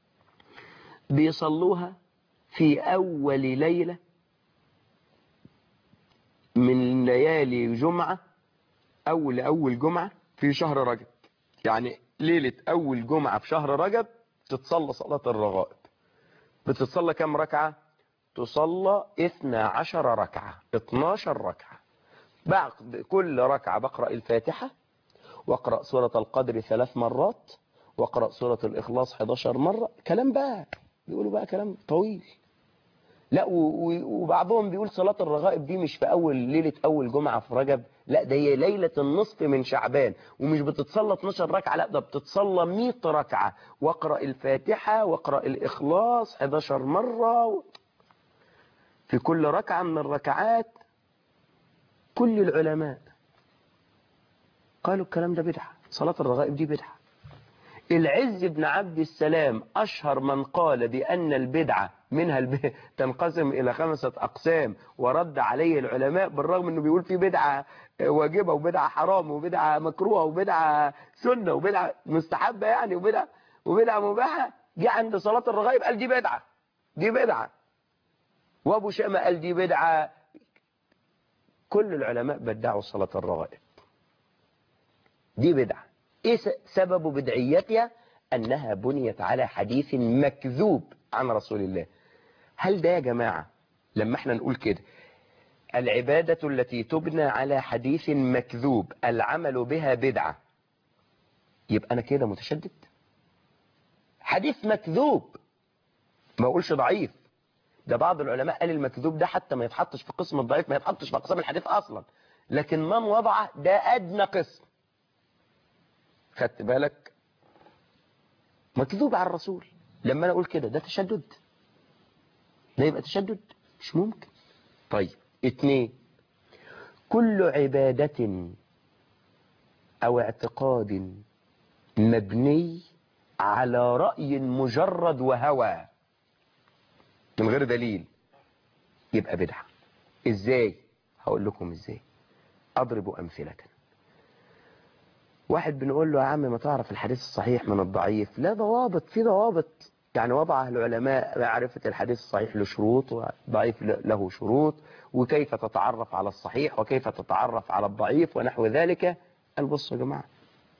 بيصلوها في أول ليلة من ليالي جمعة أول أول جمعة في شهر رجب يعني ليلة أول جمعة في شهر رجب تتصلى صلاة الرغائب بتتصلى كم ركعة تصلى 12 ركعة 12 ركعة بعد كل ركعة بقرأ الفاتحة واقرأ سورة القدر ثلاث مرات واقرأ سورة الإخلاص 11 مرة كلام بقى بيقولوا بقى كلام طويل لا و- و- وبعضهم بيقول صلاة الرغائب دي مش في أول ليلة أول جمعة في رجب لا ده هي ليلة النصف من شعبان ومش بتتصلى 12 ركعة لا ده بتتصلى 100 ركعة واقرأ الفاتحة واقرأ الإخلاص 11 مرة و... في كل ركعة من الركعات كل العلماء قالوا الكلام ده بدعة صلاة الرغائب دي بدعة العز بن عبد السلام أشهر من قال بأن البدعة منها الب... تنقسم إلى خمسة أقسام ورد عليه العلماء بالرغم أنه بيقول في بدعة واجبة وبدعة حرام وبدعة مكروهة وبدعة سنة وبدعة مستحبة يعني وبدعة وبدعة مباحة جه عند صلاة الرغائب قال دي بدعة دي بدعة وابو شامة قال دي بدعة كل العلماء بدعوا صلاة الرغائب دي بدعة ايه س- سبب بدعيتها انها بنيت على حديث مكذوب عن رسول الله هل ده يا جماعة لما احنا نقول كده العبادة التي تبنى على حديث مكذوب العمل بها بدعة يبقى انا كده متشدد حديث مكذوب ما اقولش ضعيف ده بعض العلماء قال المكذوب ده حتى ما يتحطش في قسم الضعيف ما يتحطش في اقسام الحديث اصلا لكن من وضعه ده ادنى قسم خدت بالك مكذوب على الرسول لما انا اقول كده ده تشدد ده يبقى تشدد مش ممكن طيب اتنين كل عبادة او اعتقاد مبني على رأي مجرد وهوى من غير دليل يبقى بدعة ازاي هقول لكم ازاي اضرب امثلة واحد بنقول له يا عم ما تعرف الحديث الصحيح من الضعيف لا ضوابط في ضوابط يعني وضع العلماء معرفة الحديث الصحيح له شروط والضعيف له شروط وكيف تتعرف على الصحيح وكيف تتعرف على الضعيف ونحو ذلك قال بصوا يا جماعة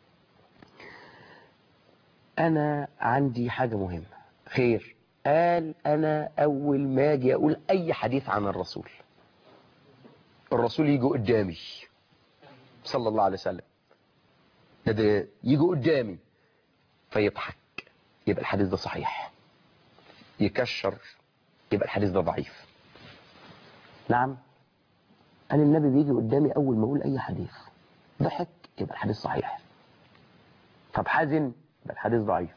أنا عندي حاجة مهمة خير قال أنا أول ما أجي أقول أي حديث عن الرسول الرسول يجي قدامي صلى الله عليه وسلم ده, ده يجي قدامي فيضحك يبقى الحديث ده صحيح يكشر يبقى الحديث ده ضعيف نعم قال النبي بيجي قدامي أول ما أقول أي حديث ضحك يبقى الحديث صحيح طب حزن يبقى الحديث ضعيف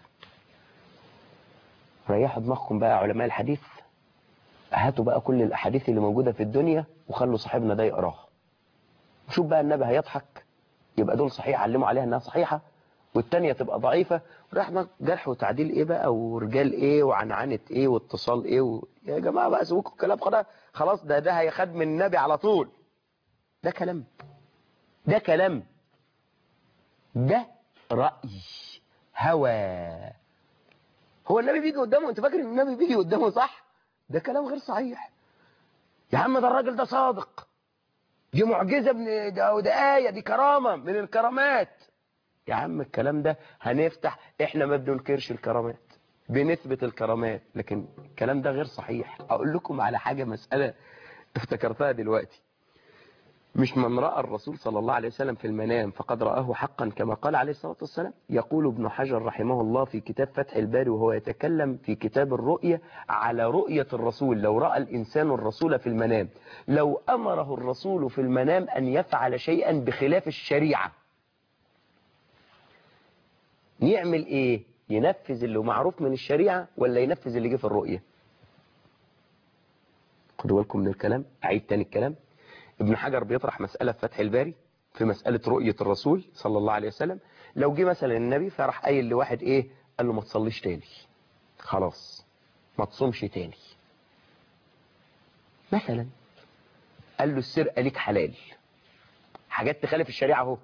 ريحوا دماغكم بقى علماء الحديث هاتوا بقى كل الأحاديث اللي موجودة في الدنيا وخلوا صاحبنا ده يقراها شوف بقى النبي هيضحك يبقى دول صحيح علموا عليها انها صحيحة والتانية تبقى ضعيفة راح جرح وتعديل ايه بقى ورجال ايه وعنعنة ايه واتصال ايه و... يا جماعة بقى سوكوا الكلام خلاص خلاص ده ده هيخد من النبي على طول ده كلام ده كلام ده رأي هوى هو النبي بيجي قدامه انت فاكر ان النبي بيجي قدامه صح ده كلام غير صحيح يا عم ده الراجل ده صادق دي معجزة ابن ده, ده آية دي كرامة من الكرامات يا عم الكلام ده هنفتح احنا ما بننكرش الكرامات بنثبت الكرامات لكن الكلام ده غير صحيح اقول لكم على حاجة مسألة افتكرتها دلوقتي مش من رأى الرسول صلى الله عليه وسلم في المنام فقد رآه حقا كما قال عليه الصلاة والسلام يقول ابن حجر رحمه الله في كتاب فتح الباري وهو يتكلم في كتاب الرؤية على رؤية الرسول لو رأى الإنسان الرسول في المنام لو أمره الرسول في المنام أن يفعل شيئا بخلاف الشريعة يعمل إيه ينفذ اللي معروف من الشريعة ولا ينفذ اللي جه في الرؤية خدوا بالكم من الكلام أعيد تاني الكلام ابن حجر بيطرح مسألة في فتح الباري في مسألة رؤية الرسول صلى الله عليه وسلم لو جه مثلا النبي فراح قايل لواحد ايه قال له ما تصليش تاني خلاص ما تصومش تاني مثلا قال له السرقة ليك حلال حاجات تخالف الشريعة اهو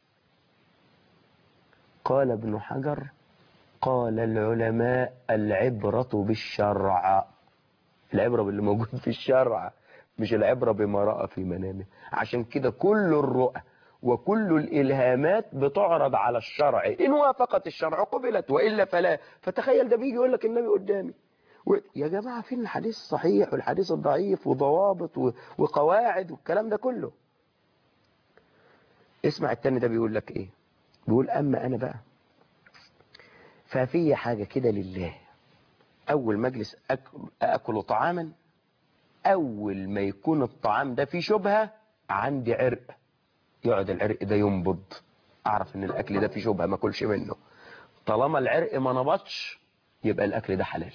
قال ابن حجر قال العلماء العبرة بالشرع العبرة باللي موجود في الشرع مش العبرة بما رأى في منامه عشان كده كل الرؤى وكل الإلهامات بتعرض على الشرع إن وافقت الشرع قبلت وإلا فلا فتخيل ده بيجي يقول لك النبي قدامي و... يا جماعة فين الحديث الصحيح والحديث الضعيف وضوابط و... وقواعد والكلام ده كله اسمع التاني ده بيقول لك ايه بيقول اما انا بقى ففي حاجة كده لله اول مجلس أكل, اكل طعاما اول ما يكون الطعام ده فيه شبهة عندي عرق يقعد العرق ده ينبض اعرف ان الاكل ده فيه شبهة ما اكلش منه طالما العرق ما نبضش يبقى الاكل ده حلال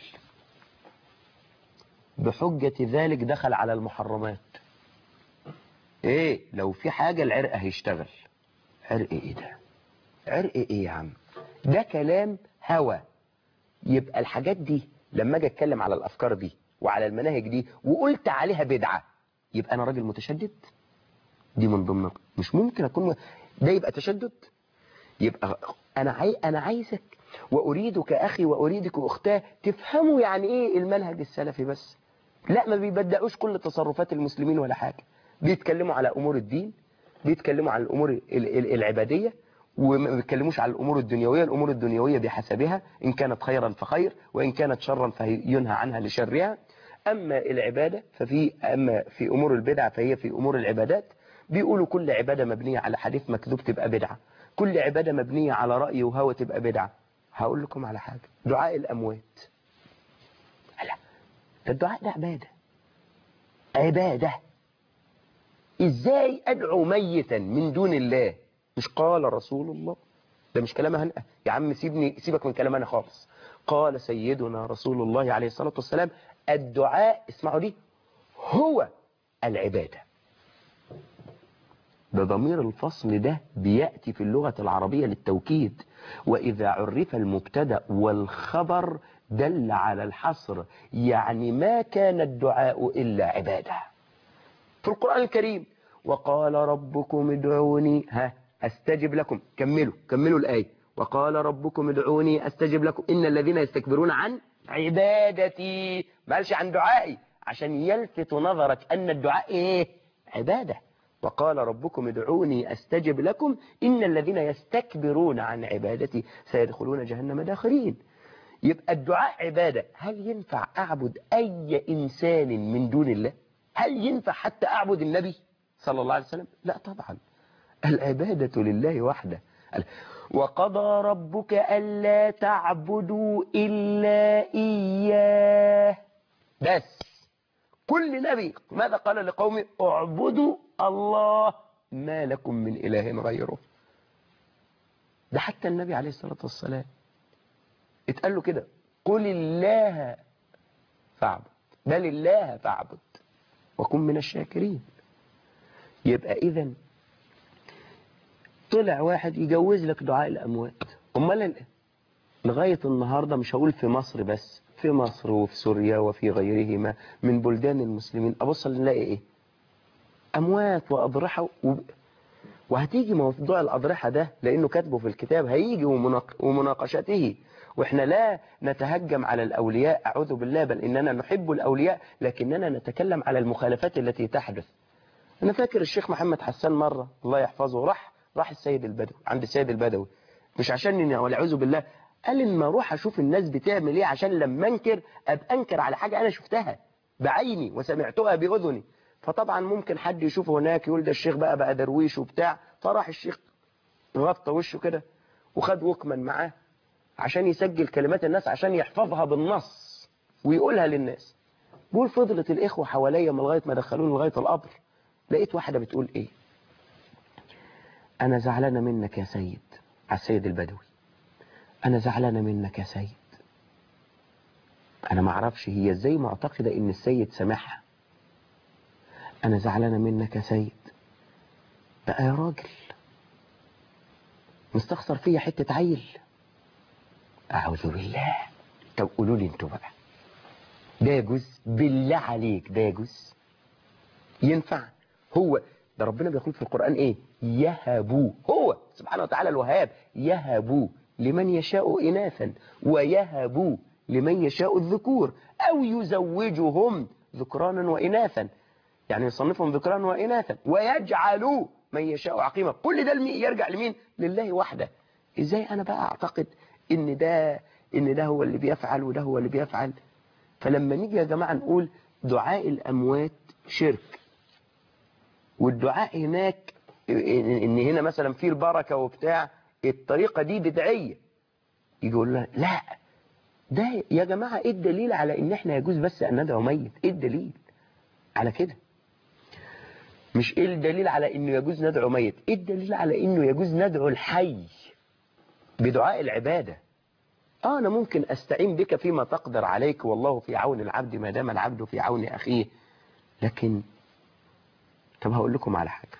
بحجة ذلك دخل على المحرمات ايه لو في حاجة العرق هيشتغل عرق ايه ده عرق ايه يا عم ده كلام هوى يبقى الحاجات دي لما اجي اتكلم على الافكار دي وعلى المناهج دي وقلت عليها بدعة يبقى انا راجل متشدد دي من ضمن مش ممكن اكون م... ده يبقى تشدد يبقى انا عاي... انا عايزك واريدك اخي واريدك اختاه تفهموا يعني ايه المنهج السلفي بس لا ما بيبدأوش كل تصرفات المسلمين ولا حاجة بيتكلموا على امور الدين بيتكلموا على الامور ال- ال- العبادية وما بيتكلموش على الامور الدنيوية الامور الدنيوية بحسبها ان كانت خيرا فخير وان كانت شرا فينهى عنها لشرها اما العبادة ففي اما في امور البدع فهي في امور العبادات بيقولوا كل عبادة مبنية على حديث مكذوب تبقى بدعة كل عبادة مبنية على رأي وهوى تبقى بدعة هقول لكم على حاجة دعاء الأموات لا ده الدعاء ده عبادة عبادة ازاي ادعو ميتا من دون الله مش قال رسول الله ده مش كلام هنقى يا عم سيبني سيبك من كلام انا خالص قال سيدنا رسول الله عليه الصلاة والسلام الدعاء اسمعوا دي هو العبادة ده ضمير الفصل ده بيأتي في اللغة العربية للتوكيد وإذا عرف المبتدا والخبر دل على الحصر يعني ما كان الدعاء إلا عبادة في القرآن الكريم وقال ربكم ادعوني ها استجب لكم كملوا كملوا الآية وقال ربكم ادعوني استجب لكم إن الذين يستكبرون عن عبادتي ما قالش عن دعائي عشان يلفت نظرك أن الدعاء إيه عبادة وقال ربكم ادعوني استجب لكم إن الذين يستكبرون عن عبادتي سيدخلون جهنم داخرين يبقى الدعاء عبادة هل ينفع أعبد أي إنسان من دون الله هل ينفع حتى أعبد النبي صلى الله عليه وسلم لا طبعا العبادة لله وحده وقضى ربك ألا تعبدوا إلا إياه بس كل نبي ماذا قال لقومه اعبدوا الله ما لكم من إله غيره ده حتى النبي عليه الصلاة والسلام اتقال له كده قل الله فاعبد بل الله فاعبد وكن من الشاكرين يبقى إذا طلع واحد يجوز لك دعاء الأموات أمال لغاية النهاردة مش هقول في مصر بس في مصر وفي سوريا وفي غيرهما من بلدان المسلمين أبص نلاقي إيه أموات وأضرحة و... وهتيجي موضوع الأضرحة ده لأنه كاتبه في الكتاب هيجي ومناق... ومناقشته وإحنا لا نتهجم على الأولياء أعوذ بالله بل إننا نحب الأولياء لكننا نتكلم على المخالفات التي تحدث أنا فاكر الشيخ محمد حسان مرة الله يحفظه راح راح السيد البدوي عند السيد البدوي مش عشان والعياذ بالله قال ان ما اروح اشوف الناس بتعمل ايه عشان لما انكر ابقى انكر على حاجة انا شفتها بعيني وسمعتها باذني فطبعا ممكن حد يشوفه هناك يقول ده الشيخ بقى بقى درويش وبتاع فراح الشيخ غطى وشه كده وخد وكمان معاه عشان يسجل كلمات الناس عشان يحفظها بالنص ويقولها للناس بقول فضلت الإخوة حواليا من لغاية ما دخلوني لغاية القبر لقيت واحدة بتقول إيه أنا زعلانة منك يا سيد على السيد البدوي أنا زعلانة منك يا سيد أنا ما أعرفش هي إزاي معتقدة إن السيد سامحها أنا زعلانة منك يا سيد بقى يا راجل مستخسر فيا حتة عيل أعوذ بالله طب قولوا لي انتوا بقى ده يجوز بالله عليك ده يجوز ينفع هو ده ربنا بيقول في القرآن ايه يهبوا هو سبحانه وتعالى الوهاب يهبوا لمن يشاء إناثا ويهبوا لمن يشاء الذكور أو يزوجهم ذكرانا وإناثا يعني يصنفهم ذكرانا وإناثا ويجعلوا من يشاء عقيما كل ده المي- يرجع لمين لله وحده ازاي انا بقى اعتقد ان ده ان ده هو اللي بيفعل وده هو اللي بيفعل فلما نيجي يا جماعة نقول دعاء الأموات شرك والدعاء هناك ان هنا مثلا في البركة وبتاع الطريقة دي بدعية يجي يقول لها لا ده يا جماعة ايه الدليل على ان احنا يجوز بس ان ندعو ميت ايه الدليل على كده مش ايه الدليل على انه يجوز ندعو ميت ايه الدليل على انه يجوز ندعو الحي بدعاء العبادة اه انا ممكن استعين بك فيما تقدر عليك والله في عون العبد ما دام العبد في عون اخيه لكن طب هقول لكم على حاجة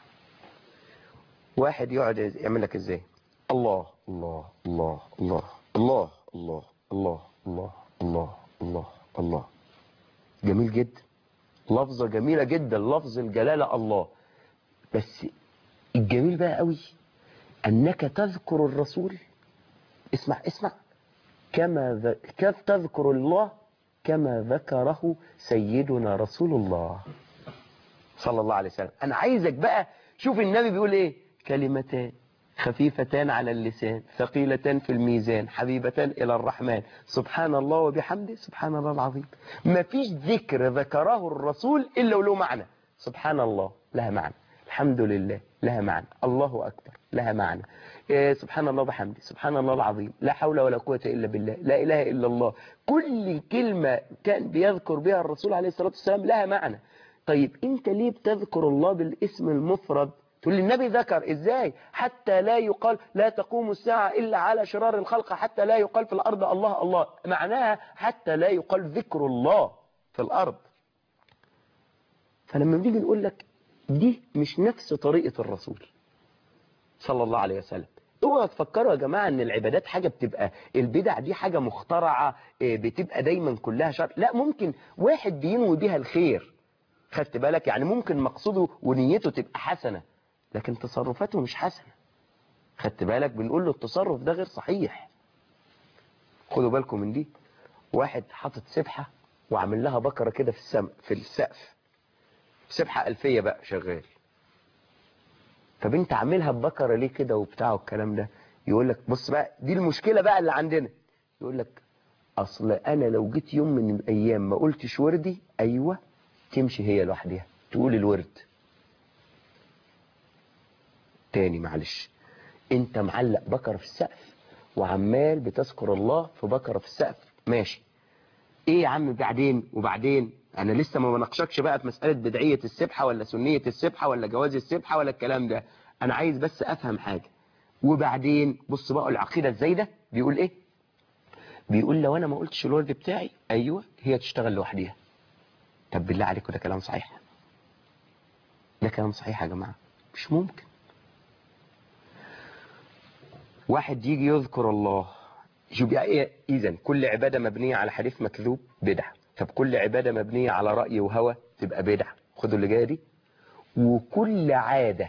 واحد يقعد يعمل لك ازاي الله الله الله الله الله الله الله الله الله الله الله جميل جدا لفظة جميلة جدا لفظ الجلالة الله بس الجميل بقى قوي أنك تذكر الرسول اسمع اسمع كما ذ... كيف تذكر الله كما ذكره سيدنا رسول الله صلى الله عليه وسلم أنا عايزك بقى شوف النبي بيقول إيه كلمتان خفيفتان على اللسان ثقيلتان في الميزان حبيبتان إلى الرحمن سبحان الله وبحمده سبحان الله العظيم ما فيش ذكر ذكره الرسول إلا وله معنى سبحان الله لها معنى الحمد لله لها معنى الله أكبر لها معنى إيه سبحان الله وبحمده سبحان الله العظيم لا حول ولا قوة إلا بالله لا إله إلا الله كل كلمة كان بيذكر بها الرسول عليه الصلاة والسلام لها معنى طيب أنت ليه بتذكر الله بالاسم المفرد تقول لي النبي ذكر ازاي حتى لا يقال لا تقوم الساعة إلا على شرار الخلق حتى لا يقال في الأرض الله الله معناها حتى لا يقال ذكر الله في الأرض فلما بنيجي نقول لك دي مش نفس طريقة الرسول صلى الله عليه وسلم اوعوا تفكروا يا جماعة ان العبادات حاجة بتبقى البدع دي حاجة مخترعة بتبقى دايما كلها شر لا ممكن واحد بينوي بيها الخير خدت بالك يعني ممكن مقصوده ونيته تبقى حسنة لكن تصرفاته مش حسنة خدت بالك بنقول له التصرف ده غير صحيح خدوا بالكم من دي واحد حاطط سبحة وعامل لها بكرة كده في السم في السقف سبحة ألفية بقى شغال طب انت عاملها ببكرة ليه كده وبتاع والكلام ده يقول لك بص بقى دي المشكلة بقى اللي عندنا يقول لك اصل انا لو جيت يوم من الايام ما قلتش وردي ايوه تمشي هي لوحدها تقول الورد تاني معلش انت معلق بكرة في السقف وعمال بتذكر الله في بكرة في السقف ماشي ايه يا عم بعدين وبعدين انا لسه ما بناقشكش بقى في مسألة بدعية السبحة ولا سنية السبحة ولا جواز السبحة ولا الكلام ده انا عايز بس افهم حاجة وبعدين بص بقى العقيدة الزايدة بيقول ايه بيقول لو انا ما قلتش الورد بتاعي ايوه هي تشتغل لوحديها طب بالله عليكم ده كلام صحيح ده كلام صحيح يا جماعة مش ممكن واحد يجي يذكر الله شوف يعني ايه اذا كل عبادة مبنية على حديث مكذوب بدعة طب كل عبادة مبنية على رأي وهوى تبقى بدعة خدوا اللي جايه دي وكل عادة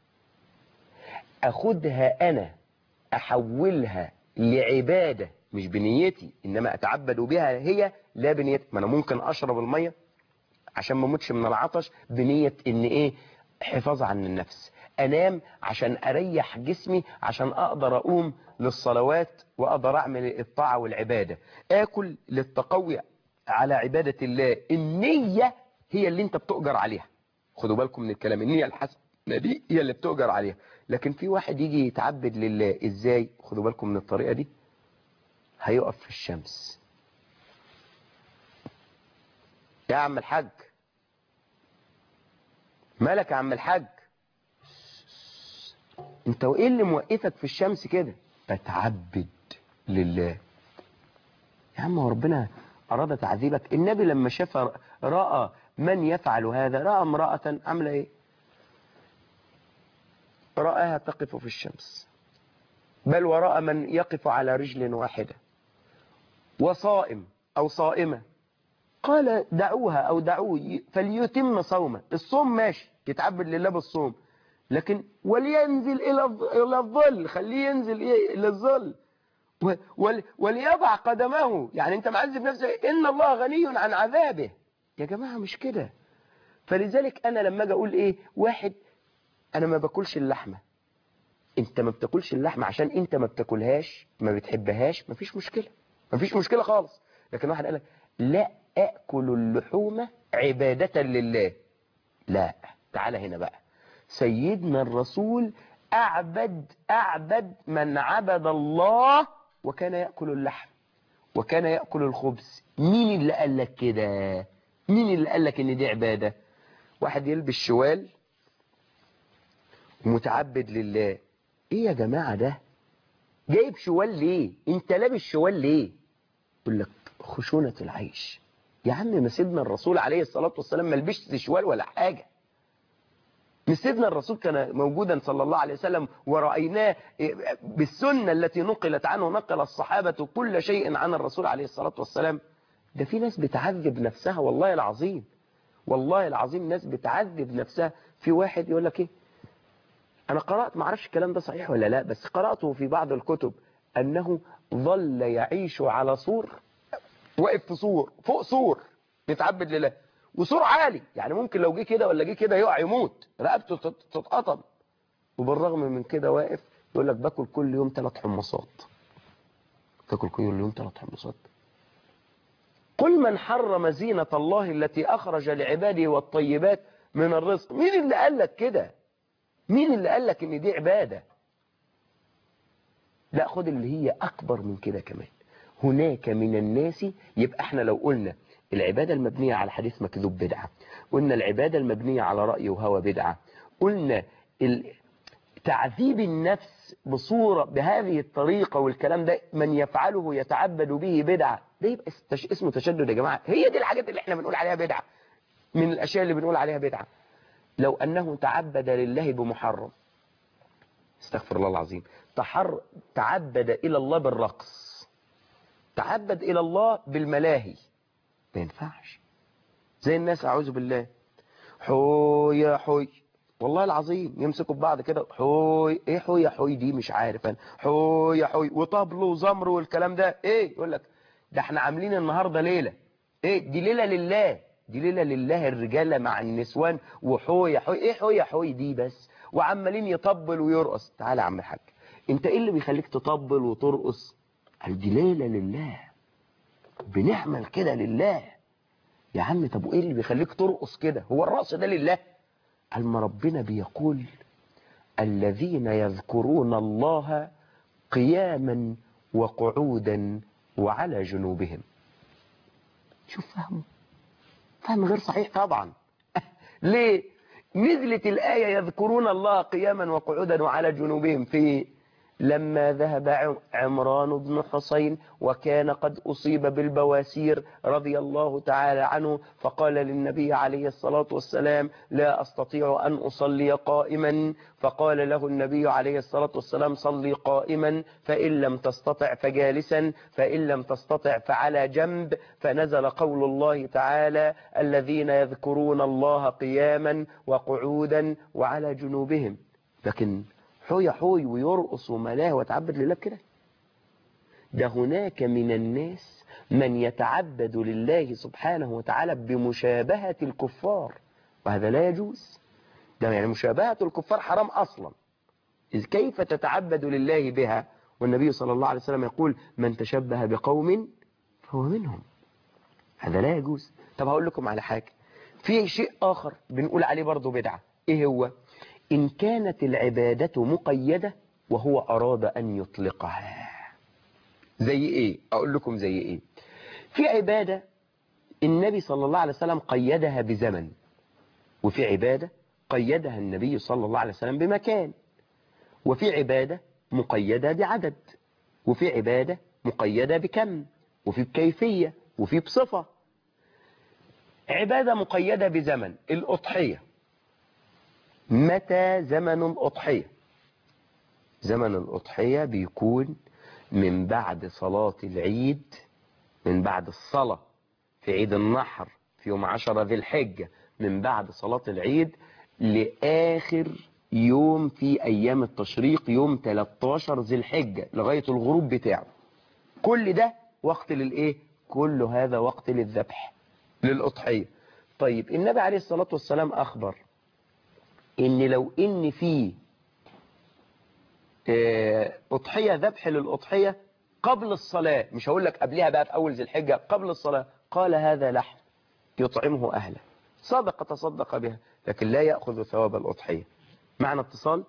اخدها انا احولها لعبادة مش بنيتي انما اتعبد بها هي لا بنيتي ما انا ممكن اشرب المية عشان ما اموتش من العطش بنية ان ايه حفاظ عن النفس انام عشان اريح جسمي عشان اقدر اقوم للصلوات واقدر اعمل الطاعة والعبادة اكل للتقوي على عبادة الله النية هي اللي انت بتؤجر عليها خدوا بالكم من الكلام النية الحسنة دي هي اللي بتؤجر عليها لكن في واحد يجي يتعبد لله ازاي خدوا بالكم من الطريقة دي هيقف في الشمس يا عم الحاج مالك يا عم الحاج انت وايه اللي موقفك في الشمس كده بتعبد لله يا عم هو ربنا اراد تعذيبك النبي لما شاف راى من يفعل هذا راى امراه عامله ايه راها تقف في الشمس بل وراى من يقف على رجل واحده وصائم او صائمه قال دعوها او دعوه فليتم صومه الصوم ماشي يتعبد لله بالصوم لكن ولينزل الى الى الظل خليه ينزل ايه الى الظل ول وليضع قدمه يعني انت معذب نفسك ان الله غني عن عذابه يا جماعه مش كده فلذلك انا لما اجي اقول ايه واحد انا ما باكلش اللحمه انت ما بتاكلش اللحمه عشان انت ما بتاكلهاش ما بتحبهاش مفيش مشكله مفيش مشكله خالص لكن واحد قال لك لا اكل اللحوم عباده لله لا تعالى هنا بقى سيدنا الرسول أعبد أعبد من عبد الله وكان يأكل اللحم وكان يأكل الخبز مين اللي قال لك كده مين اللي قال لك ان دي عبادة واحد يلبس شوال متعبد لله ايه يا جماعة ده جايب شوال ليه انت لابس شوال ليه يقول لك خشونة العيش يا عم ما سيدنا الرسول عليه الصلاة والسلام ما لبسش شوال ولا حاجة مش سيدنا الرسول كان موجودا صلى الله عليه وسلم ورأيناه بالسنة التي نقلت عنه نقل الصحابة كل شيء عن الرسول عليه الصلاة والسلام ده في ناس بتعذب نفسها والله العظيم والله العظيم ناس بتعذب نفسها في واحد يقول لك ايه انا قرأت ما اعرفش الكلام ده صحيح ولا لا بس قرأته في بعض الكتب انه ظل يعيش على سور واقف في سور فوق سور بيتعبد لله وسور عالي يعني ممكن لو جه كده ولا جه كده يقع يموت رقبته تتقطم وبالرغم من كده واقف يقول لك باكل كل يوم ثلاث حمصات تاكل كل يوم ثلاث حمصات قل من حرم زينة الله التي أخرج لعباده والطيبات من الرزق مين اللي قال لك كده مين اللي قال لك ان دي عبادة لا خد اللي هي أكبر من كده كمان هناك من الناس يبقى احنا لو قلنا العبادة المبنية على حديث مكذوب بدعة قلنا العبادة المبنية على رأي وهوى بدعة قلنا تعذيب النفس بصورة بهذه الطريقة والكلام ده من يفعله يتعبد به بدعة ده يبقى اسمه تشدد يا جماعة هي دي الحاجات اللي احنا بنقول عليها بدعة من الأشياء اللي بنقول عليها بدعة لو أنه تعبد لله بمحرم استغفر الله العظيم تحر تعبد إلى الله بالرقص تعبد إلى الله بالملاهي ما ينفعش زي الناس أعوذ بالله حوي يا حوي والله العظيم يمسكوا ببعض كده حوي ايه حوي يا حوي دي مش عارف انا حوي يا حوي وطبل وزمر والكلام ده ايه يقول لك ده احنا عاملين النهارده ليله ايه دي ليله لله دي ليله لله الرجاله مع النسوان وحوي يا حوي ايه حوي يا حوي دي بس وعمالين يطبل ويرقص تعالى يا عم الحاج انت ايه اللي بيخليك تطبل وترقص قال دي ليله لله بنعمل كده لله يا عم طب وايه اللي بيخليك ترقص كده هو الرقص ده لله قال ما ربنا بيقول الذين يذكرون الله قياما وقعودا وعلى جنوبهم شوف فهمه فهم غير صحيح طبعا ليه نزلت الآية يذكرون الله قياما وقعودا وعلى جنوبهم في لما ذهب عمران بن حسين وكان قد أصيب بالبواسير رضي الله تعالى عنه فقال للنبي عليه الصلاة والسلام لا أستطيع أن أصلي قائما فقال له النبي عليه الصلاة والسلام صلي قائما فإن لم تستطع فجالسا فإن لم تستطع فعلى جنب فنزل قول الله تعالى الذين يذكرون الله قياما وقعودا وعلى جنوبهم لكن حوي حوي ويرقص وملاه ويتعبد لله كده ده هناك من الناس من يتعبد لله سبحانه وتعالى بمشابهة الكفار وهذا لا يجوز ده يعني مشابهة الكفار حرام أصلا إذ كيف تتعبد لله بها والنبي صلى الله عليه وسلم يقول من تشبه بقوم فهو منهم هذا لا يجوز طب هقول لكم على حاجة في شيء آخر بنقول عليه برضو بدعة إيه هو إن كانت العبادة مقيدة وهو أراد أن يطلقها زي إيه أقول لكم زي إيه في عبادة النبي صلى الله عليه وسلم قيدها بزمن وفي عبادة قيدها النبي صلى الله عليه وسلم بمكان وفي عبادة مقيدة بعدد وفي عبادة مقيدة بكم وفي بكيفية وفي بصفة عبادة مقيدة بزمن الأضحية متى زمن الأضحية زمن الأضحية بيكون من بعد صلاة العيد من بعد الصلاة في عيد النحر في يوم عشرة ذي الحجة من بعد صلاة العيد لآخر يوم في أيام التشريق يوم 13 ذي الحجة لغاية الغروب بتاعه كل ده وقت للإيه كل هذا وقت للذبح للأضحية طيب النبي عليه الصلاة والسلام أخبر إن لو إن في آه، أضحية ذبح للأضحية قبل الصلاة مش هقول لك قبلها بقى في أول ذي الحجة قبل الصلاة قال هذا لحم يطعمه أهله صدق تصدق بها لكن لا يأخذ ثواب الأضحية معنى اتصال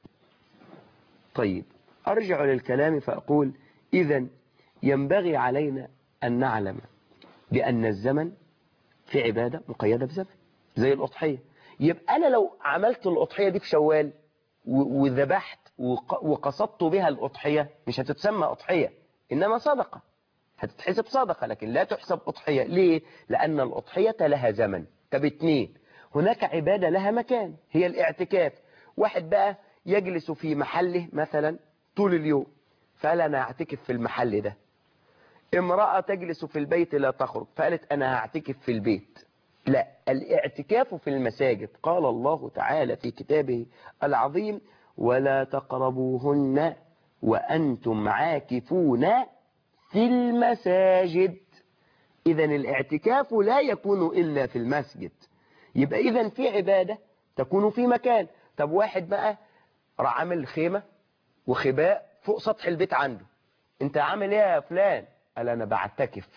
طيب أرجع للكلام فأقول إذا ينبغي علينا أن نعلم بأن الزمن في عبادة مقيدة بزمن زي الأضحية يبقى أنا لو عملت الأضحية دي في شوال و- وذبحت وق- وقصدت بها الأضحية مش هتتسمى أضحية إنما صدقة هتتحسب صدقة لكن لا تحسب أضحية ليه؟ لأن الأضحية لها زمن طب اتنين هناك عبادة لها مكان هي الاعتكاف واحد بقى يجلس في محله مثلا طول اليوم فقال أنا أعتكف في المحل ده امرأة تجلس في البيت لا تخرج فقالت أنا هعتكف في البيت لا الاعتكاف في المساجد قال الله تعالى في كتابه العظيم ولا تقربوهن وأنتم عاكفون في المساجد إذا الاعتكاف لا يكون إلا في المسجد يبقى إذا في عبادة تكون في مكان طب واحد بقى راح عامل خيمة وخباء فوق سطح البيت عنده انت عامل ايه يا فلان قال انا بعتكف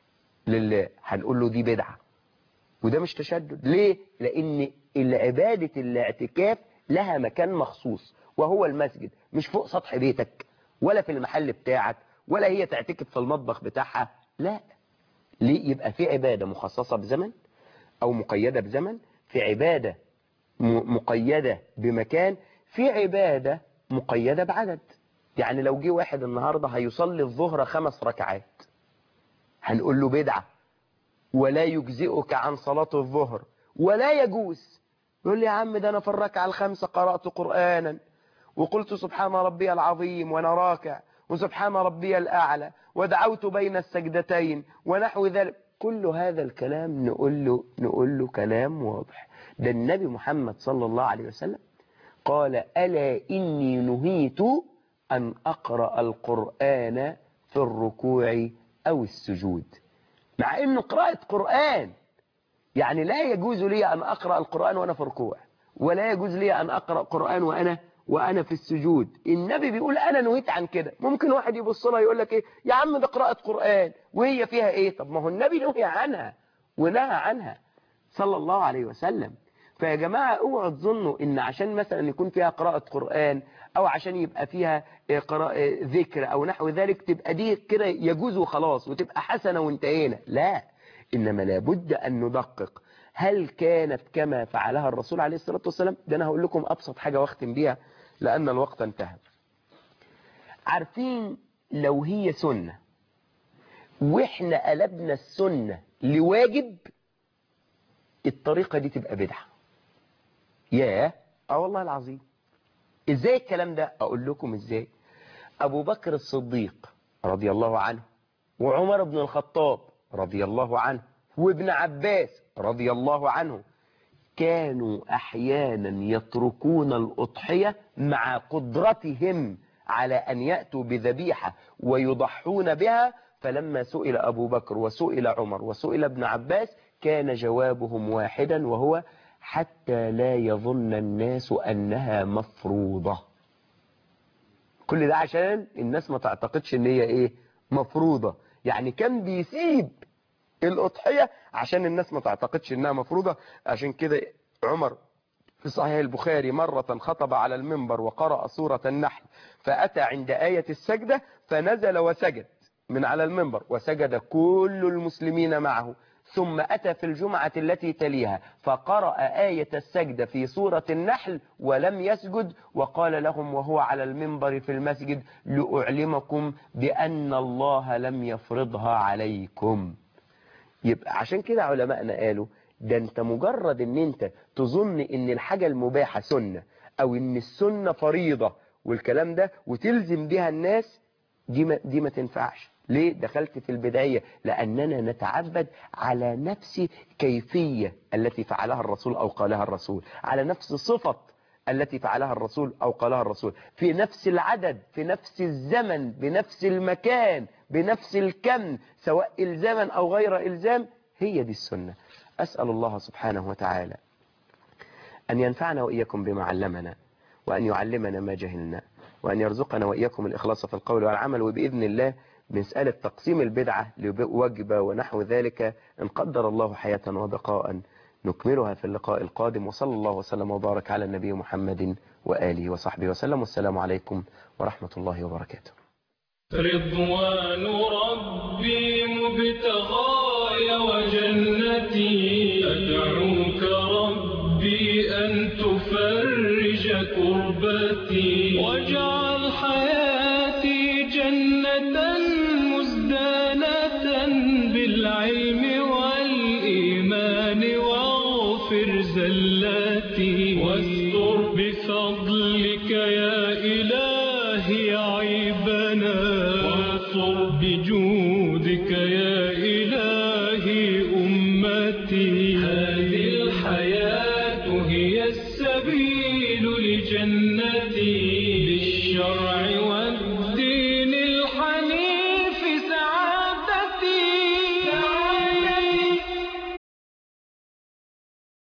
لله هنقول له دي بدعة وده مش تشدد ليه لان العبادة الاعتكاف لها مكان مخصوص وهو المسجد مش فوق سطح بيتك ولا في المحل بتاعك ولا هي تعتكف في المطبخ بتاعها لا ليه يبقى في عبادة مخصصة بزمن او مقيدة بزمن في عبادة م- مقيدة بمكان في عبادة مقيدة بعدد يعني لو جه واحد النهاردة هيصلي الظهر خمس ركعات هنقول له بدعة ولا يجزئك عن صلاة الظهر ولا يجوز يقول لي يا عم ده أنا في الركعة الخامسة قرأت قرآنا وقلت سبحان ربي العظيم وأنا راكع وسبحان ربي الأعلى ودعوت بين السجدتين ونحو ذلك كل هذا الكلام نقول له, نقول له كلام واضح ده النبي محمد صلى الله عليه وسلم قال ألا إني نهيت أن أقرأ القرآن في الركوع أو السجود مع أنه قراءة قرآن يعني لا يجوز لي أن أقرأ القرآن وأنا في ركوع ولا يجوز لي أن أقرأ قرآن وأنا وأنا في السجود النبي بيقول أنا نهيت عن كده ممكن واحد يبص لها يقول لك إيه يا عم ده قراءة قرآن وهي فيها إيه طب ما هو النبي نهي عنها ونهى عنها صلى الله عليه وسلم فيا جماعة اوعوا تظنوا ان عشان مثلا يكون فيها قراءة قرآن او عشان يبقى فيها قراءة ذكر او نحو ذلك تبقى دي كده يجوز وخلاص وتبقى حسنة وانتهينا لا انما لابد ان ندقق هل كانت كما فعلها الرسول عليه الصلاة والسلام ده انا هقول لكم ابسط حاجة واختم بيها لان الوقت انتهى عارفين لو هي سنة واحنا قلبنا السنة لواجب الطريقة دي تبقى بدعة ياه اه والله العظيم ازاي الكلام ده اقول لكم ازاي ابو بكر الصديق رضي الله عنه وعمر بن الخطاب رضي الله عنه وابن عباس رضي الله عنه كانوا احيانا يتركون الاضحية مع قدرتهم على ان يأتوا بذبيحة ويضحون بها فلما سئل ابو بكر وسئل عمر وسئل ابن عباس كان جوابهم واحدا وهو حتى لا يظن الناس أنها مفروضة كل ده عشان الناس ما تعتقدش ان هي ايه مفروضة يعني كان بيسيب الأضحية عشان الناس ما تعتقدش إنها مفروضة عشان كده عمر في صحيح البخاري مرة خطب على المنبر وقرأ سورة النحل فأتى عند آية السجدة فنزل وسجد من على المنبر وسجد كل المسلمين معه ثم أتى في الجمعة التي تليها فقرأ آية السجدة في سورة النحل ولم يسجد وقال لهم وهو على المنبر في المسجد لأعلمكم بأن الله لم يفرضها عليكم يبقى عشان كده علماءنا قالوا ده انت مجرد ان انت تظن ان الحاجة المباحة سنة او ان السنة فريضة والكلام ده وتلزم بها الناس دي ما, دي ما تنفعش ليه دخلت في البداية لأننا نتعبد على نفس كيفية التي فعلها الرسول أو قالها الرسول على نفس صفة التي فعلها الرسول أو قالها الرسول في نفس العدد في نفس الزمن بنفس المكان بنفس الكم سواء إلزاما أو غير إلزام هي دي السنة أسأل الله سبحانه وتعالى أن ينفعنا وإياكم بما علمنا وأن يعلمنا ما جهلنا وأن يرزقنا وإياكم الإخلاص في القول والعمل وبإذن الله مسألة تقسيم البدعة لوجبة ونحو ذلك إن قدر الله حياة وبقاء نكملها في اللقاء القادم وصلى الله وسلم وبارك على النبي محمد وآله وصحبه وسلم والسلام عليكم ورحمة الله وبركاته رضوان ربي مبتغاي وجنتي أدعوك ربي أن تفرج كربتي واجعل حياتي جنة مزدانة بالعلم والإيمان واغفر زلاتي واستر بفضلك يا إلهي